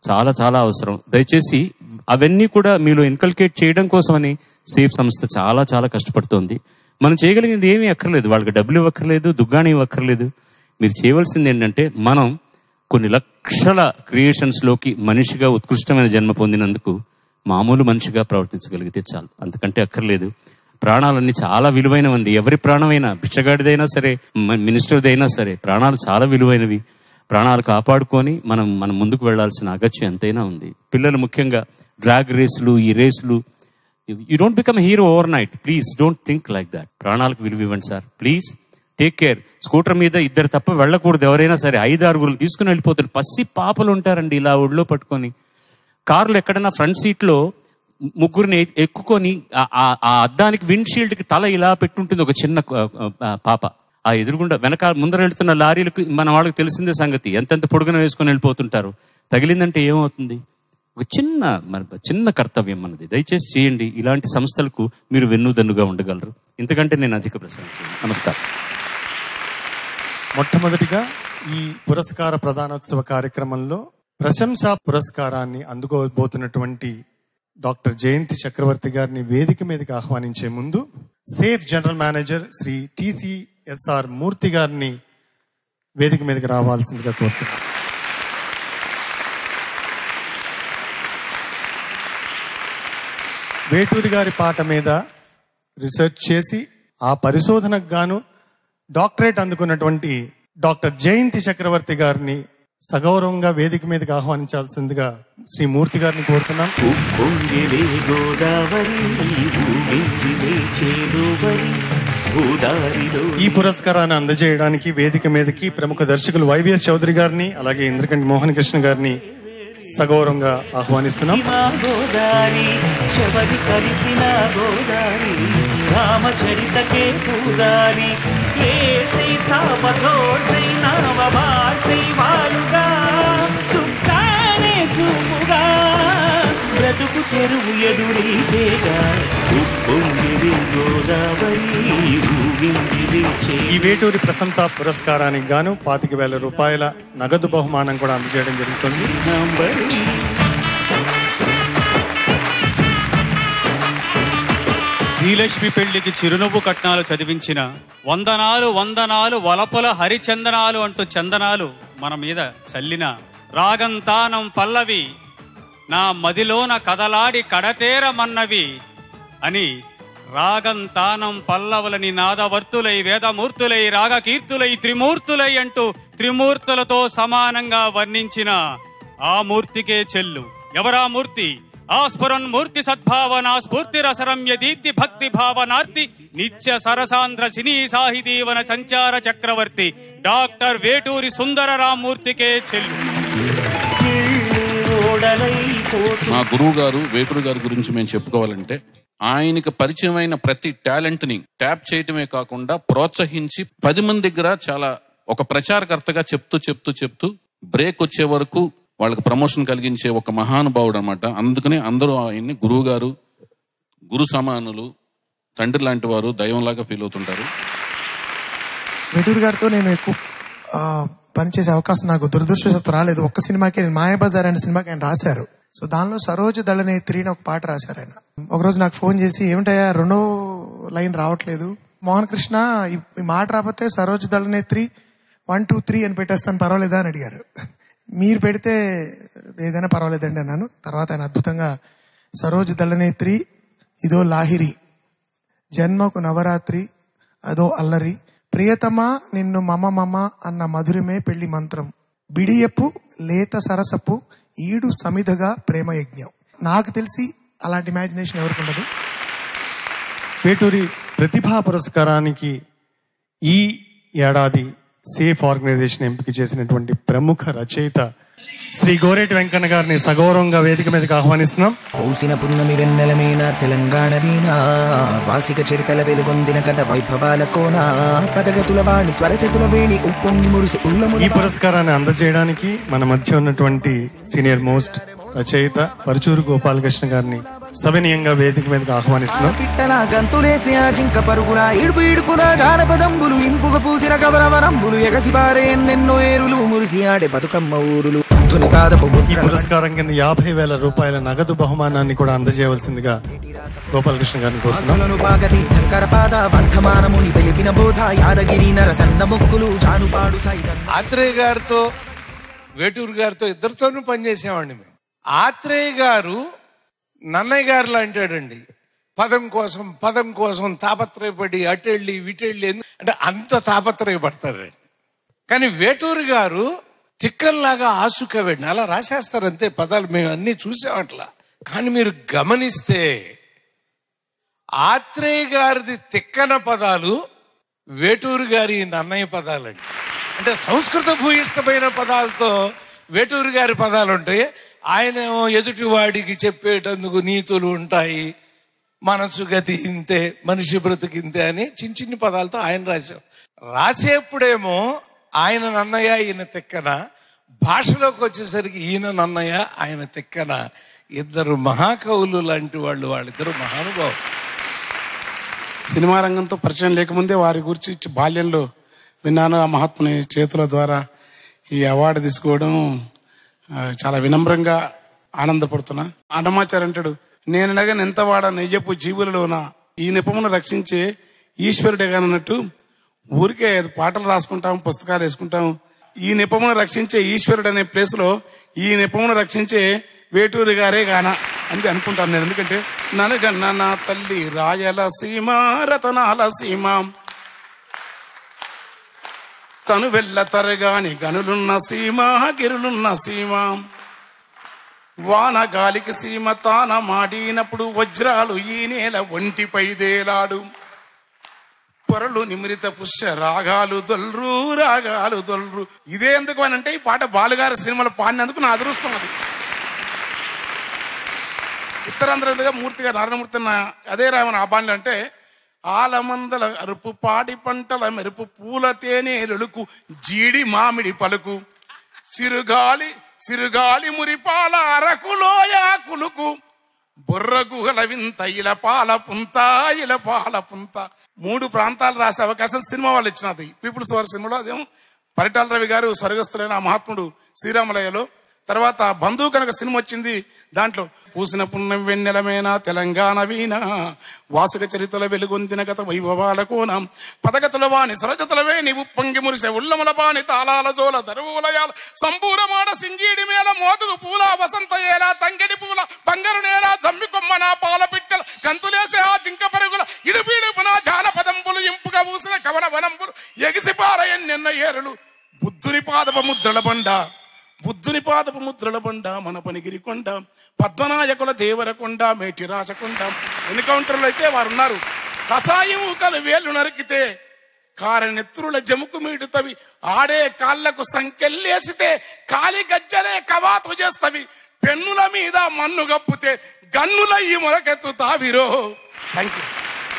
Speaker 6: చాలా చాలా అవసరం దయచేసి అవన్నీ కూడా మీలో ఇన్కల్కేట్ చేయడం కోసమని సేఫ్ సంస్థ చాలా చాలా కష్టపడుతోంది మనం చేయగలిగింది ఏమీ అక్కర్లేదు వాళ్ళకి డబ్బులు ఇవ్వక్కర్లేదు దుగ్గాని ఇవ్వక్కర్లేదు మీరు చేయవలసింది ఏంటంటే మనం కొన్ని లక్షల క్రియేషన్స్ లోకి మనిషిగా ఉత్కృష్టమైన జన్మ పొందినందుకు మామూలు మనిషిగా ప్రవర్తించగలిగితే చాలు అంతకంటే అక్కర్లేదు ప్రాణాలన్నీ చాలా విలువైనవండి ఎవరి ప్రాణమైనా బిచ్చగాడిదైనా సరే మ- మినిస్టర్దైనా సరే ప్రాణాలు చాలా విలువైనవి ప్రాణాలు కాపాడుకొని మనం మనం ముందుకు వెళ్లాల్సిన అగత్యం ఎంతైనా ఉంది పిల్లలు ముఖ్యంగా డ్రాగ్ రేసులు ఈ రేసులు you don't become hero overnight please don't think like that ప్రాణాలకు విలువ ఇవ్వండి sir please take care scooter మీద ఇద్దరు తప్ప వెళ్ళకూడదు ఎవరైనా సరే ఐదు ఆరుగురు తీసుకుని వెళ్ళిపోతారు పసి పాపలు ఉంటారండి ఇలా ఒళ్ళో పట్టుకొని కారులో ఎక్కడైనా ఫ్రంట్ సీట్లో ముగ్గురిని ఎ- ఎక్కుకొని ఆ- ఆ- ఆ అద్దానికి విండ్ కి తల ఇలా పెట్టుంటుంది ఒక చిన్న ఆ, ఆ, పాప ఆ ఎదురుగుండా వెనక ముందర వెళ్తున్న లారీలకు మన వాళ్ళకి తెలిసిందే సంగతి ఎంతెంత పొడుగున వేసుకొని వెళ్ళిపోతుంటారు తగిలిందంటే ఏమవుతుంది ఒక చిన్న మన చిన్న కర్తవ్యం మనది దయచేసి చేయండి ఇలాంటి సంస్థలకు మీరు వెన్నుదన్నుగా ఉండగలరు ఇంతకంటే నేను అధిక ప్రసంగించాను నమస్కారం
Speaker 4: మొట్టమొదటిగా ఈ పురస్కార ప్రధానోత్సవ కార్యక్రమంలో ప్రశంసా పురస్కారాన్ని అందుకోబోతున్నటువంటి డాక్టర్ జయంతి చక్రవర్తి గారిని వేదిక మీదకి ఆహ్వానించే ముందు SAFE general manager Shri TCSR Murthy గారిని వేదిక మీదకి రావాల్సిందిగా కోరుతున్నాను వేటూరి గారి పాట మీద రీసెర్చ్ చేసి ఆ పరిశోధనకు గాను డాక్టరేట్ అందుకున్నటువంటి డాక్టర్ జయంతి చక్రవర్తి గారిని సగౌరవంగా వేదిక మీదకి ఆహ్వానించాల్సిందిగా శ్రీ మూర్తి గారిని కోరుతున్నాం
Speaker 1: పొంగిలే గోదావరి ఊగిందిలే చేరువరి భూదారిలో
Speaker 4: ఈ పురస్కారాన్ని అందజేయడానికి వేదిక మీదకి ప్రముఖ దర్శకులు వైవిఎస్ చౌదరి గారిని అలాగే ఇంద్రకంటి మోహన్ కృష్ణ గారిని సగౌరవంగా ఆహ్వానిస్తున్నాం
Speaker 1: మా గోదారి శబరి కలిసిన గోదారి రామచరితకే పూదారి ఏసై చాప తోడ్సై నావ బార్సై వాలుగా చుక్కానే చూపుగా బ్రతుకు తెరువు ఎదురీతేగా ఉప్పొంగిది గోదావరి ఊగింది
Speaker 4: ఈ వేటూరి ప్రశంసా పురస్కారానికి గాను పాతిక వేల రూపాయల నగదు బహుమానం కూడా అందజేయడం జరుగుతుంది
Speaker 1: చేంబరి
Speaker 9: శ్రీలక్ష్మి పెళ్లికి చిరునవ్వు కట్నాలు చదివించిన వందనాలు వందనాలు వలపుల హరిచందనాలు అంటూ చందనాలు మన మీద చల్లిన రాగం తానం పల్లవి నా మదిలోన కదలాడి కడతేరమన్నవి అని రాగం తానం పల్లవులని నాదవర్తులై వేదమూర్తులై రాగకీర్తులై త్రిమూర్తులై అంటూ త్రిమూర్తులతో సమానంగా వర్ణించిన ఆ మూర్తికే చెల్లు ఎవరా మూర్తి ఆ స్ఫురన్ మూర్తి సద్భావన స్ఫూర్తి రసరమ్య దీప్తి భక్తి భావనార్తి నిత్య సరసాంధ్ర సినీ సాహితీవన సంచార చక్రవర్తి డాక్టర్ వేటూరి సుందర రామ్మూర్తికే చెల్లు
Speaker 1: ఓడలై పోతు
Speaker 10: మా గురువు గారు వేటూరు గారి గురించి మేము చెప్పుకోవాలంటే ఆయనకి పరిచయమైన ప్రతి టాలెంట్ ని ట్యాప్ చేయటమే కాకుండా ప్రోత్సహించి పది మంది దగ్గర చాలా ఒక ప్రచారకర్తగా చెప్తూ చెప్తూ చెప్తూ బ్రేక్ వచ్చే వరకు వాళ్ళకి ప్రమోషన్ కలిగించే ఒక మహానుభావుడు అనమాట అందుకనే అందరూ ఆయన్ని గురువు గారు గురు సమానులు తండ్రి లాంటి వారు దైవంలాగా ఫీల్ అవుతుంటారు
Speaker 11: వేటూరు గారితో నేను ఎక్కువ ఆ, పనిచేసే అవకాశం నాకు దురదృష్టవశాత్తు రాలేదు ఒక్క సినిమాకి నేను మాయాబజార్ అనే సినిమాకి ఆయన రాశారు సో దానిలో సరోజ దళనేత్రి అని ఒక పాట రాశారు ఆయన ఒకరోజు నాకు ఫోన్ చేసి ఏమిటయ్యా రెండో లైన్ రావట్లేదు మోహన్ కృష్ణ ఈ ఈ మాట రాకపోతే సరోజ దళనేత్రి వన్ టూ త్రీ అని పెట్టేస్తాను పర్వాలేదా అని అడిగారు మీరు పెడితే ఏదైనా పర్వాలేదండి అన్నాను తర్వాత ఆయన అద్భుతంగా సరోజ దళనేత్రి ఇదో లాహిరి జన్మకు నవరాత్రి అదో అల్లరి ప్రియతమా నిన్ను మమ మమ అన్న మధురమే పెళ్లి మంత్రం బిడియపు లేత సరసపు ఈడు సమిధగా ప్రేమ యజ్ఞం నాకు తెలిసి అలాంటి ఇమాజినేషన్ ఎవరికి ఉండదు
Speaker 4: వేటూరి ప్రతిభా పురస్కారానికి ఈ ఏడాది సేఫ్ ఆర్గనైజేషన్ ఎంపిక చేసినటువంటి ప్రముఖ రచయిత శ్రీ గోరేటి వెంకన్న గారిని సగౌరవంగా వేదిక మీదకి ఆహ్వానిస్తున్నాం
Speaker 12: పూసిన పున్నమి వెన్నెలమేన తెలంగాణ వీణ వాసిక చరితల వెలుగొందిన కథ వైభవాల కోన పదగతుల వాణి స్వరచతుల వేణి ఉప్పొంగి మురిసి
Speaker 4: ఈ
Speaker 12: ఉల్లముల
Speaker 4: పురస్కారాన్ని అందజేయడానికి మన మధ్య ఉన్నటువంటి సీనియర్ మోస్ట్ రచయిత పరుచూరు గోపాలకృష్ణ గారిని సవినీయంగా వేదిక మీదకి ఆహ్వానిస్తున్నాం
Speaker 12: పిట్టల గంతులేసి ఆ జింక పరుగుల ఇడుపు ఇడుపున జానపదంబులు ఇంపుగ పూసిన కవరవరంబులు ఎగసి బారే ఎన్నెన్నో ఏరులు మురిసి ఆడే బతుకమ్మ ఊరులు బుద్ధుని పాదపు
Speaker 4: ఈ
Speaker 12: ముద్రల
Speaker 4: పురస్కారం కింద యాభై వేల రూపాయల నగదు బహుమానాన్ని కూడా అందజేయవలసిందిగా గోపాలకృష్ణ గారిని కోరుతున్నాం
Speaker 12: భక్తులను పాగతి ధర్కర పాద వర్ధమానముని తెలిపిన బోధ యాదగిరి నరసన్న మొక్కులు జానుపాడు సైతం
Speaker 13: ఆత్రేయ గారితో వేటూరు గారితో ఇద్దరితోనూ పనిచేసేవాడిని మేము ఆత్రేయ గారు నన్నయ్య గారు అంటాడండి పదం కోసం పదం కోసం తాపత్రయపడి అటెళ్ళి విటెళ్ళి ఎందు- అంటే అంత తాపత్రయపడతాడండి కానీ వేటూరు గారు తిక్కల్లాగా ఆసుకవేండి అలా రాసేస్తారు అంతే పదాలు మేము అన్ని చూసాం అట్లా కానీ మీరు గమనిస్తే ఆత్రేయ గారిది తిక్కన పదాలు వేటూరు గారి నన్నయ్య పదాలండి అంటే సంస్కృత భూయిష్టమైన పదాలతో వేటూరు గారి పదాలు ఉంటాయి ఆయన ఏమో ఎదుటివాడికి చెప్పేటందుకు నీతులు ఉంటాయి మనసు గతి ఇంతే మనిషి బ్రతుకు ఇంతే అని చిన్న చిన్ని పదాలతో ఆయన రాశారు రాసేప్పుడేమో ఆయన నన్నయ్య ఈయన తిక్కన భాషలోకి వచ్చేసరికి ఈయన నన్నయ్య ఆయన తిక్కన ఇద్దరు మహాకవులు లాంటి వాళ్ళు వాళ్ళిద్దరు మహానుభావులు
Speaker 14: సినిమా రంగంతో పరిచయం లేకముందే వారి గురించి బాల్యంలో విన్నాను ఆ మహాత్ముని చేతుల ద్వారా ఈ అవార్డు తీసుకోవడం ఆ, చాలా వినమ్రంగా ఆనందపడుతున్నా అన్నమాచారి అంటాడు నేననగా ఎంత వాడా నెయ్యపు జీవులలోన ఈ నిపమును రక్షించే ఈశ్వరుడే కానన్నట్టు ఊరికే పాటలు రాసుకుంటాం పుస్తకాలు వేసుకుంటాం ఈ నిపమును రక్షించే ఈశ్వరుడు అనే ప్లేస్ లో ఈ నిపమును రక్షించే వేటూరి గారే గాన అని అనుకుంటాను నేను ఎందుకంటే ననగన్న నా తల్లి రాయల సీమ రతనాల సీమ తను వెళ్ళ తరగాని గనులున్న సీమ గిరులున్న సీమ వాన గాలికి సీమ తాన మాడినప్పుడు వజ్రాలు ఈ నేల ఒంటిపై దేలాడు పొరలు నిమిరిత పుష్య రాగాలు దొల్రు రాగాలు దొల్రు ఇదే ఎందుకు అని అంటే ఈ పాట బాలుగారి సినిమాలో పాడినందుకు నా అదృష్టం అది ఉత్తరాంధ్రగా మూర్తిగా నారాయణమూర్తి అన్న అదే రామన్ ఆ బాణలు అంటే ఆలమందల అరుపు పాడి పంటల మెరుపు పూల తేనెలుకు జీడి మామిడి పలుకు సిరుగాలి సిరుగాలి మురిపాల అరకులోయ కులుకు బుర్ర గుహల వింత ఇల పాల పుంత ఇల పాల పుంత మూడు ప్రాంతాలు రాసే అవకాశం సినిమా వాళ్ళు ఇచ్చినది పీపుల్స్ వారి సినిమాలో అదేమో పరిటాల రవి గారు స్వర్గస్థులైన ఆ మహాత్ముడు శ్రీరామలయ్యలో తర్వాత బంధువు కనుక సినిమా వచ్చింది దాంట్లో పూసిన పుణ్యం వెన్నెలమేన తెలంగాణ వీణ వాసుక చరిత్రల వెలుగొందిన గత వైభవాల కోన పదగతుల వాణి సరజతులవే నీవు పొంగి మురిసే ఉల్లముల బాణి తాళాల జోల దరువులయాల సంపూరమాడ సింగీడి మేల మోతుగు పూల వసంత ఏల తంగడి పూల బంగారు నేల జమ్మి కొమ్మన పాల పిట్టల గంతులేసే ఆ జింక పరుగుల ఇడుపీడుపున జానపదంబులు ఇంపుగా ఊసిన కవన వనంబులు ఎగిసిపారయన్ నిన్న ఏరులు బుద్ధుని పాదప ముద్రల బండ బుద్ధుని పాదపు ముద్రల బండ మన పనిగిరి కొండ పద్మనాయకుల దేవరకొండ మేటి రాచకొండ ఎన్కౌంటర్లు అయితే వారు ఉన్నారు కషాయం కలు వేలు నరికితే కారనెత్తురుల జముకు మీటుతవి ఆడే కాళ్లకు సంకెళ్ళేసితే కాలి గజ్జలే కవాతు చేస్తవి పెన్నుల మీద మన్ను గప్పుతే గన్నుల ఈ మొలకెత్తుతావిరో థ్యాంక్ యూ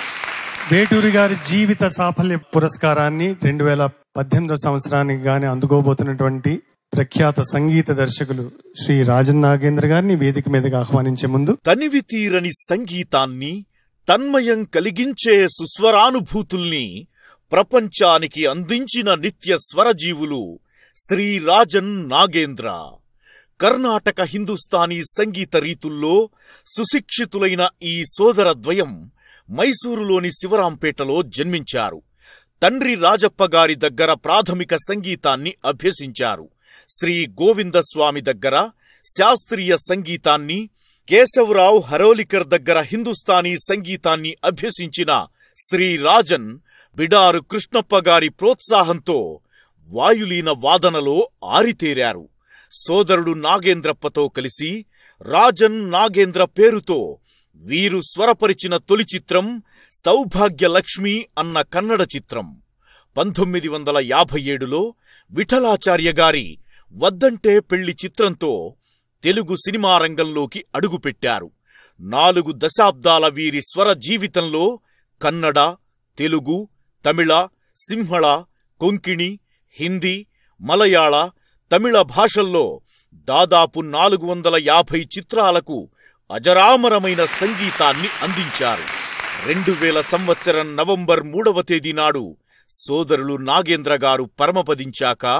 Speaker 4: వేటూరి గారి జీవిత సాఫల్య పురస్కారాన్ని రెండు వేల పద్దెనిమిదో సంవత్సరానికి గాని అందుకోబోతున్నటువంటి ప్రఖ్యాత సంగీత దర్శకులు శ్రీ రాజన్ నాగేంద్ర గారిని వేదిక మీదకి ఆహ్వానించే ముందు
Speaker 15: తనివి తీరని సంగీతాన్ని తన్మయం కలిగించే సుస్వరానుభూతుల్ని ప్రపంచానికి అందించిన నిత్య స్వరజీవులు శ్రీ రాజన్ నాగేంద్ర కర్ణాటక హిందుస్థానీ సంగీత రీతుల్లో సుశిక్షితులైన ఈ సోదరద్వయం మైసూరులోని శివరాంపేటలో జన్మించారు తండ్రి రాజప్ప గారి దగ్గర ప్రాథమిక సంగీతాన్ని అభ్యసించారు శ్రీ గోవిందస్వామి దగ్గర శాస్త్రీయ సంగీతాన్ని కేశవరావు హరోలికర్ దగ్గర హిందుస్థానీ సంగీతాన్ని అభ్యసించిన శ్రీ రాజన్ బిడారు కృష్ణప్ప గారి ప్రోత్సాహంతో వాయులీన వాదనలో ఆరితేరారు సోదరుడు నాగేంద్రప్పతో కలిసి రాజన్ నాగేంద్ర పేరుతో వీరు స్వరపరిచిన తొలి చిత్రం సౌభాగ్యలక్ష్మి అన్న కన్నడ చిత్రం పంతొమ్మిది వందల యాభై ఏడులో విఠలాచార్య గారి వద్దంటే పెళ్లి చిత్రంతో తెలుగు సినిమా రంగంలోకి అడుగుపెట్టారు నాలుగు దశాబ్దాల వీరి స్వర జీవితంలో కన్నడ తెలుగు తమిళ సింహళ కొంకిణి హిందీ మలయాళ తమిళ భాషల్లో దాదాపు నాలుగు వందల యాభై చిత్రాలకు అజరామరమైన సంగీతాన్ని అందించారు రెండు వేల సంవత్సరం నవంబర్ మూడవ తేదీ నాడు సోదరులు నాగేంద్ర గారు పరమపదించాక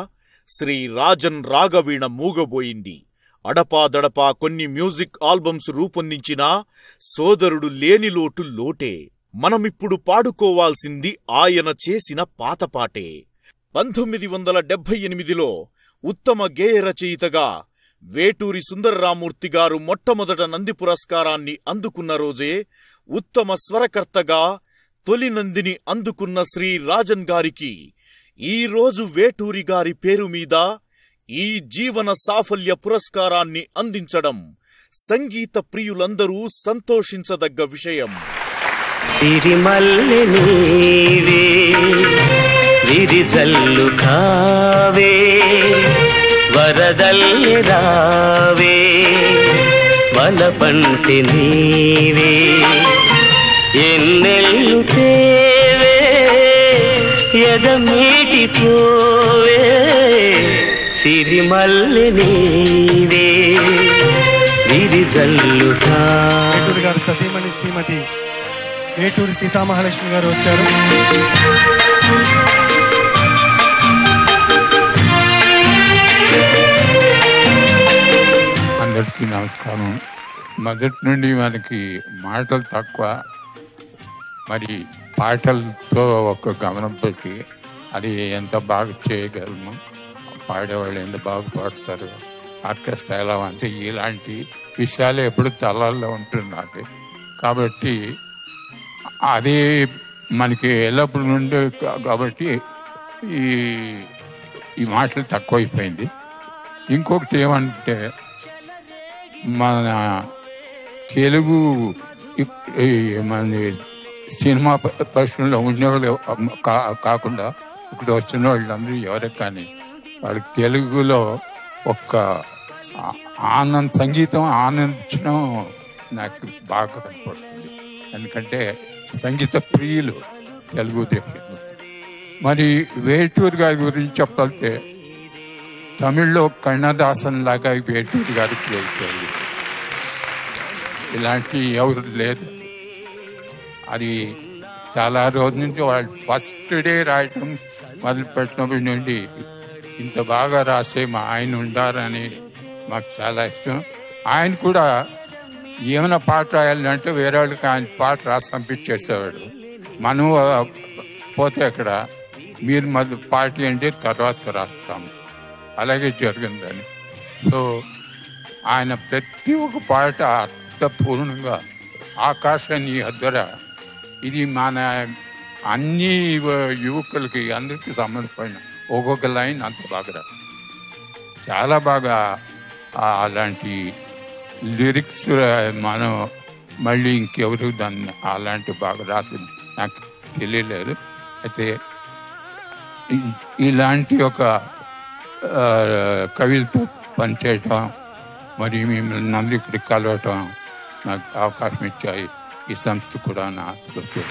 Speaker 15: శ్రీ రాజన్ రాగవీణ మూగబోయింది అడపాదడపా కొన్ని మ్యూజిక్ ఆల్బమ్స్ రూపొందించినా సోదరుడు లేని లోటు లోటే మనమిప్పుడు పాడుకోవాల్సింది ఆయన చేసిన పాతపాటే పంతొమ్మిది వందల డెబ్బై ఎనిమిదిలో ఉత్తమ గేయ రచయితగా వేటూరి సుందరరామూర్తి గారు మొట్టమొదట నంది పురస్కారాన్ని అందుకున్న రోజే ఉత్తమ స్వరకర్తగా తొలి నందిని అందుకున్న శ్రీ రాజన్ గారికి ఈ రోజు వేటూరి గారి పేరు మీద ఈ జీవన సాఫల్య పురస్కారాన్ని అందించడం సంగీత ప్రియులందరూ సంతోషించదగ్గ విషయం
Speaker 1: సిరిమల్లె నీవే విరిజల్లు కావే వరదల్లి రావే వలపంటి నీవే ఎన్నెల్లు తేవే ఎదమీటి పోవే సిరిమల్లె నీవే విరిజల్లు కా
Speaker 4: వేటూరి గారు సతీమణి శ్రీమతి వేటూరి సీతామహాలక్ష్మి గారు వచ్చారు
Speaker 16: అందరికీ నమస్కారం మొదటి నుండి మనకి మాటలు తక్కువ మరి పాటలతో ఒక గమనం పెట్టి అది ఎంత బాగా చేయగలము పాడేవాళ్ళు ఎంత బాగా పాడతారు ఆర్కెస్ట్రా ఎలా అంటే ఇలాంటి విషయాలు ఎప్పుడు తలాల్లో ఉంటున్నాయి కాబట్టి అది మనకి ఎల్లప్పుడు నుండి కా- కాబట్టి ఈ ఈ మాటలు తక్కువైపోయింది ఇంకొకటి ఏమంటే మన తెలుగు ఇప్- ఈ మన సినిమా ప- పరిశ్రమలో ఉండేవాళ్ళు కా- కాకుండా ఇక్కడ వచ్చిన వాళ్ళందరూ ఎవరే కానీ వాళ్ళకి తెలుగులో ఒక ఆ- ఆనంద్ సంగీతం ఆనందించడం నాకు బాగా కనపడుతుంది ఎందుకంటే సంగీత ప్రియులు తెలుగుదేశంలో మరి వేటూరు గారి గురించి చెప్పాలంటే తమిళ్లో కన్నదాసన్ లాగా వేటూరు గారు ప్లే చేయాలి ఇలాంటి ఎవరు లేదు అది చాలా రోజు నుంచి వాళ్ళు ఫస్ట్ డే రాయటం మొదలుపెట్టినప్పటి నుండి ఇంత బాగా రాసే మా ఆయన ఉండారని మాకు చాలా ఇష్టం ఆయన కూడా ఏమైనా పాట రాయాలంటే వేరే వాళ్ళకి ఆయన పాట రాసి పంపించేసేవాడు మనం ఆ, పోతే అక్కడ మీరు మొదలు పాట ఏంటి తర్వాత రాస్తాము అలాగే జరిగిందని సో ఆయన ప్రతి ఒక్క పాట అర్థపూర్ణంగా ఆకాశాన్ని అద్దర ఇది మన అన్ని యువ- యువకులకి అందరికీ సంబంధపడిన ఒక్కొక్క లైన్ అంత బాగా రా- చాలా బాగా ఆ అలాంటి లిరిక్స్ మనం మళ్ళీ ఇంకెవరు దాన్ని అలాంటి బాగా రాదు నాకు తెలియలేదు అయితే ఇ- ఇలాంటి ఒక ఆ, కవిలతో పనిచేయటం మరి మిమ్మల్ని అందరూ ఇక్కడికి కలవటం నాకు అవకాశం ఇచ్చాయి ఈ సంస్థ కూడా నా దృష్టి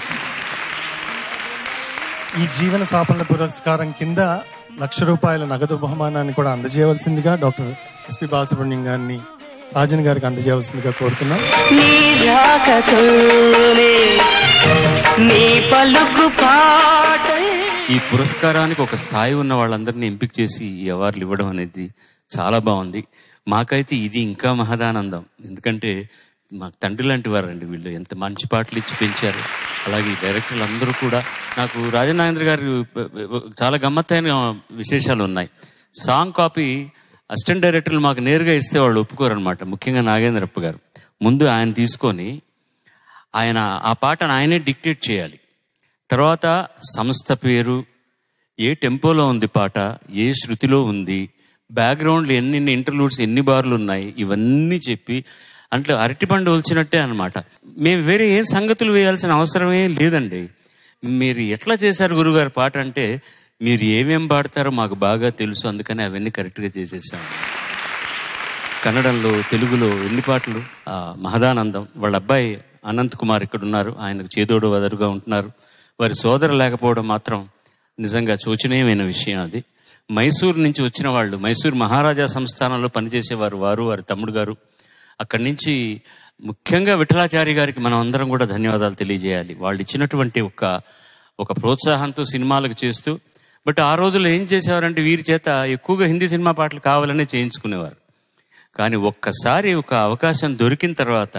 Speaker 4: ఈ జీవన సాఫల్య పురస్కారం కింద లక్ష రూపాయల నగదు బహుమానాన్ని కూడా అందజేయవలసిందిగా డాక్టర్ ఎస్పి బాలసుబ్రహ్మణ్యం గారిని రాజన్ గారికి అందజేయవలసిందిగా కోరుతున్నాం
Speaker 1: నీ రాకతోనే నీ పలుకు పాటై
Speaker 6: ఈ పురస్కారానికి ఒక స్థాయి ఉన్న వాళ్ళందరినీ ఎంపిక చేసి ఈ అవార్డులు ఇవ్వడం అనేది చాలా బాగుంది మాకైతే ఇది ఇంకా మహదానందం ఎందుకంటే మాకు తండ్రి లాంటి వారండి వీళ్ళు ఎంత మంచి పాటలు ఇచ్చి పెంచారు అలాగే ఈ డైరెక్టర్లు అందరూ కూడా నాకు రాజనాగేంద్ర గారు చాలా గమ్మత్తైన విశేషాలు ఉన్నాయి సాంగ్ కాపీ అసిస్టెంట్ డైరెక్టర్లు మాకు నేరుగా ఇస్తే వాళ్ళు ఒప్పుకోరనమాట ముఖ్యంగా నాగేంద్రప్ప గారు ముందు ఆయన తీసుకొని ఆయన ఆ పాటను ఆయనే డిక్టేట్ చేయాలి తర్వాత సంస్థ పేరు ఏ టెంపోలో ఉంది పాట ఏ శృతిలో ఉంది బ్యాక్గ్రౌండ్లో ఎన్ని ఇంటర్లూడ్స్ ఎన్ని బార్లు ఉన్నాయి ఇవన్నీ చెప్పి అంటే అరటిపండు ఒలిచినట్టే అనమాట మేము వేరే ఏ సంగతులు వేయాల్సిన అవసరమే లేదండి మీరు ఎట్లా చేశారు గురుగారు పాట అంటే మీరు ఏమేం పాడతారో మాకు బాగా తెలుసు అందుకని అవన్నీ కరెక్ట్గా చేసేసాం కన్నడంలో తెలుగులో ఎన్ని పాటలు ఆ, మహదానందం వాళ్ళ అబ్బాయి అనంత్ కుమార్ ఇక్కడ ఉన్నారు ఆయనకు చేదోడు వదరుగా ఉంటున్నారు వారి సోదరు లేకపోవడం మాత్రం నిజంగా శోచనీయమైన విషయం అది మైసూరు నుంచి వచ్చిన వాళ్ళు మైసూరు మహారాజా సంస్థానంలో పనిచేసేవారు వారు వారి తమ్ముడు గారు అక్కడి నుంచి ముఖ్యంగా విఠలాచారి గారికి మనం అందరం కూడా ధన్యవాదాలు తెలియజేయాలి వాళ్ళు ఇచ్చినటువంటి ఒక ఒక ప్రోత్సాహంతో సినిమాలకు చేస్తూ బట్ ఆ రోజుల్లో ఏం చేసేవారంటే వీరి చేత ఎక్కువగా హిందీ సినిమా పాటలు కావాలనే చేయించుకునేవారు కానీ ఒక్కసారి ఒక అవకాశం దొరికిన తర్వాత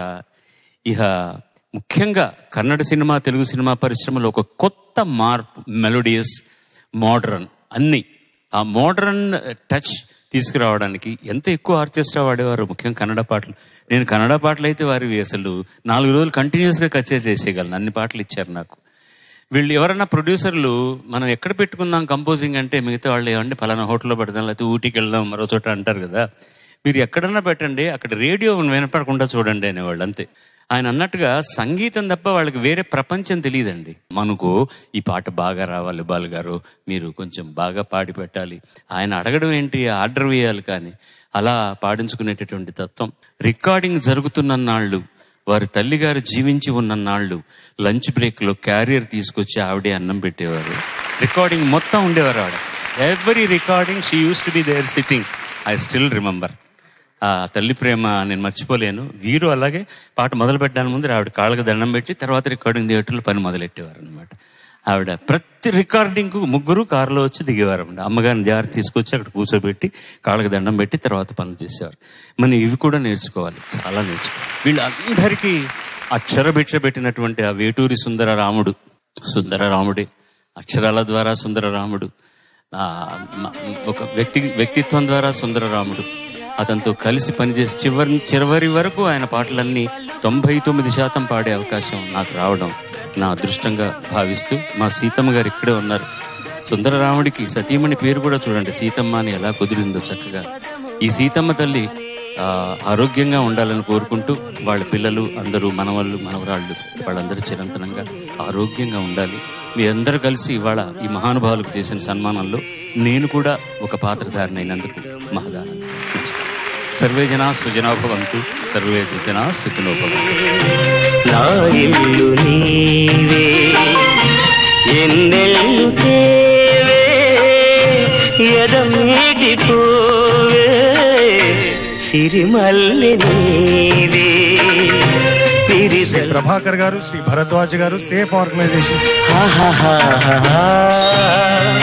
Speaker 6: ఇక ముఖ్యంగా కన్నడ సినిమా తెలుగు సినిమా పరిశ్రమలో ఒక కొత్త మార్పు మెలోడియస్ మోడర్న్ అన్ని ఆ మోడర్న్ టచ్ తీసుకురావడానికి ఎంత ఎక్కువ ఆర్కెస్ట్రా వాడేవారు ముఖ్యంగా కన్నడ పాటలు నేను కన్నడ పాటలు అయితే వారివి అసలు నాలుగు రోజులు కంటిన్యూస్గా కచ్చే చేసేయగలను అన్ని పాటలు ఇచ్చారు నాకు వీళ్ళు ఎవరన్నా ప్రొడ్యూసర్లు మనం ఎక్కడ పెట్టుకుందాం కంపోజింగ్ అంటే మిగతా వాళ్ళు ఏమంటే ఫలానా హోటల్లో పెడదాం లేకపోతే ఊటీకి వెళ్దాం మరో చోట అంటారు కదా మీరు ఎక్కడన్నా పెట్టండి అక్కడ రేడియో వినపడకుండా చూడండి అనేవాళ్ళు అంతే ఆయన అన్నట్టుగా సంగీతం తప్ప వాళ్ళకి వేరే ప్రపంచం తెలియదండి మనకు ఈ పాట బాగా రావాలి బాలు గారు మీరు కొంచెం బాగా పాడి పెట్టాలి ఆయన అడగడం ఏంటి ఆర్డర్ వేయాలి కానీ అలా పాడించుకునేటటువంటి తత్వం రికార్డింగ్ జరుగుతున్న నాళ్ళు వారి తల్లిగారు జీవించి ఉన్న నాళ్ళు లంచ్ బ్రేక్లో క్యారియర్ తీసుకొచ్చి ఆవిడే అన్నం పెట్టేవారు రికార్డింగ్ మొత్తం ఉండేవారు ఆవిడ every recording she use to be there sitting I still remember ఆ తల్లి ప్రేమ నేను మర్చిపోలేను వీరు అలాగే పాట మొదలు పెట్టడానికి ముందు ఆవిడ కాళ్ళకు దండం పెట్టి తర్వాత రికార్డింగ్ థియేటర్లో పని మొదలెట్టేవారు అనమాట ఆవిడ ప్రతి రికార్డింగ్కు ముగ్గురు కారులో వచ్చి దిగేవారు అనమాట అమ్మగారిని జాగ్రత్త తీసుకొచ్చి అక్కడ కూర్చోబెట్టి కాళ్ళకి దండం పెట్టి తర్వాత పనులు చేసేవారు మనం ఇవి కూడా నేర్చుకోవాలి చాలా నేర్చుకోవాలి వీళ్ళందరికీ అక్షరభిక్ష పెట్టినటువంటి ఆ వేటూరి సుందర రాముడు సుందర రాముడే అక్షరాల ద్వారా సుందర రాముడు ఆ, మ- ఒక వ్యక్తి వ్యక్తిత్వం ద్వారా సుందర రాముడు అతనితో కలిసి పనిచేసి చివరి చివరి వరకు ఆయన పాటలన్నీ తొంభై తొమ్మిది శాతం పాడే అవకాశం నాకు రావడం నా అదృష్టంగా భావిస్తూ మా సీతమ్మ గారు ఇక్కడే ఉన్నారు సుందరరాముడికి సతీమణి పేరు కూడా చూడండి సీతమ్మ అని ఎలా కుదిరిందో చక్కగా ఈ సీతమ్మ తల్లి ఆ, ఆరోగ్యంగా ఉండాలని కోరుకుంటూ వాళ్ళ పిల్లలు అందరూ మనవాళ్ళు మనవరాళ్ళు వాళ్ళందరూ చిరంతనంగా ఆరోగ్యంగా ఉండాలి మీ అందరూ కలిసి ఇవాళ ఈ మహానుభావులకు చేసిన సన్మానంలో నేను కూడా ఒక పాత్రధారినైనందుకు మహదానందం నమస్కారం సర్వే జనా సుజనా భవంతు సర్వే జనా సుఖినో భవంతు
Speaker 1: నా ఇల్లు నీవే ఎన్నెల్లు తేవే ఎదమీటి పోవే సిరిమల్లి నీవే
Speaker 4: శ్రీ ప్రభాకర్ గారు శ్రీ భరద్వాజ్ గారు సేఫ్ ఆర్గనైజేషన్
Speaker 1: ఆహాహాహా.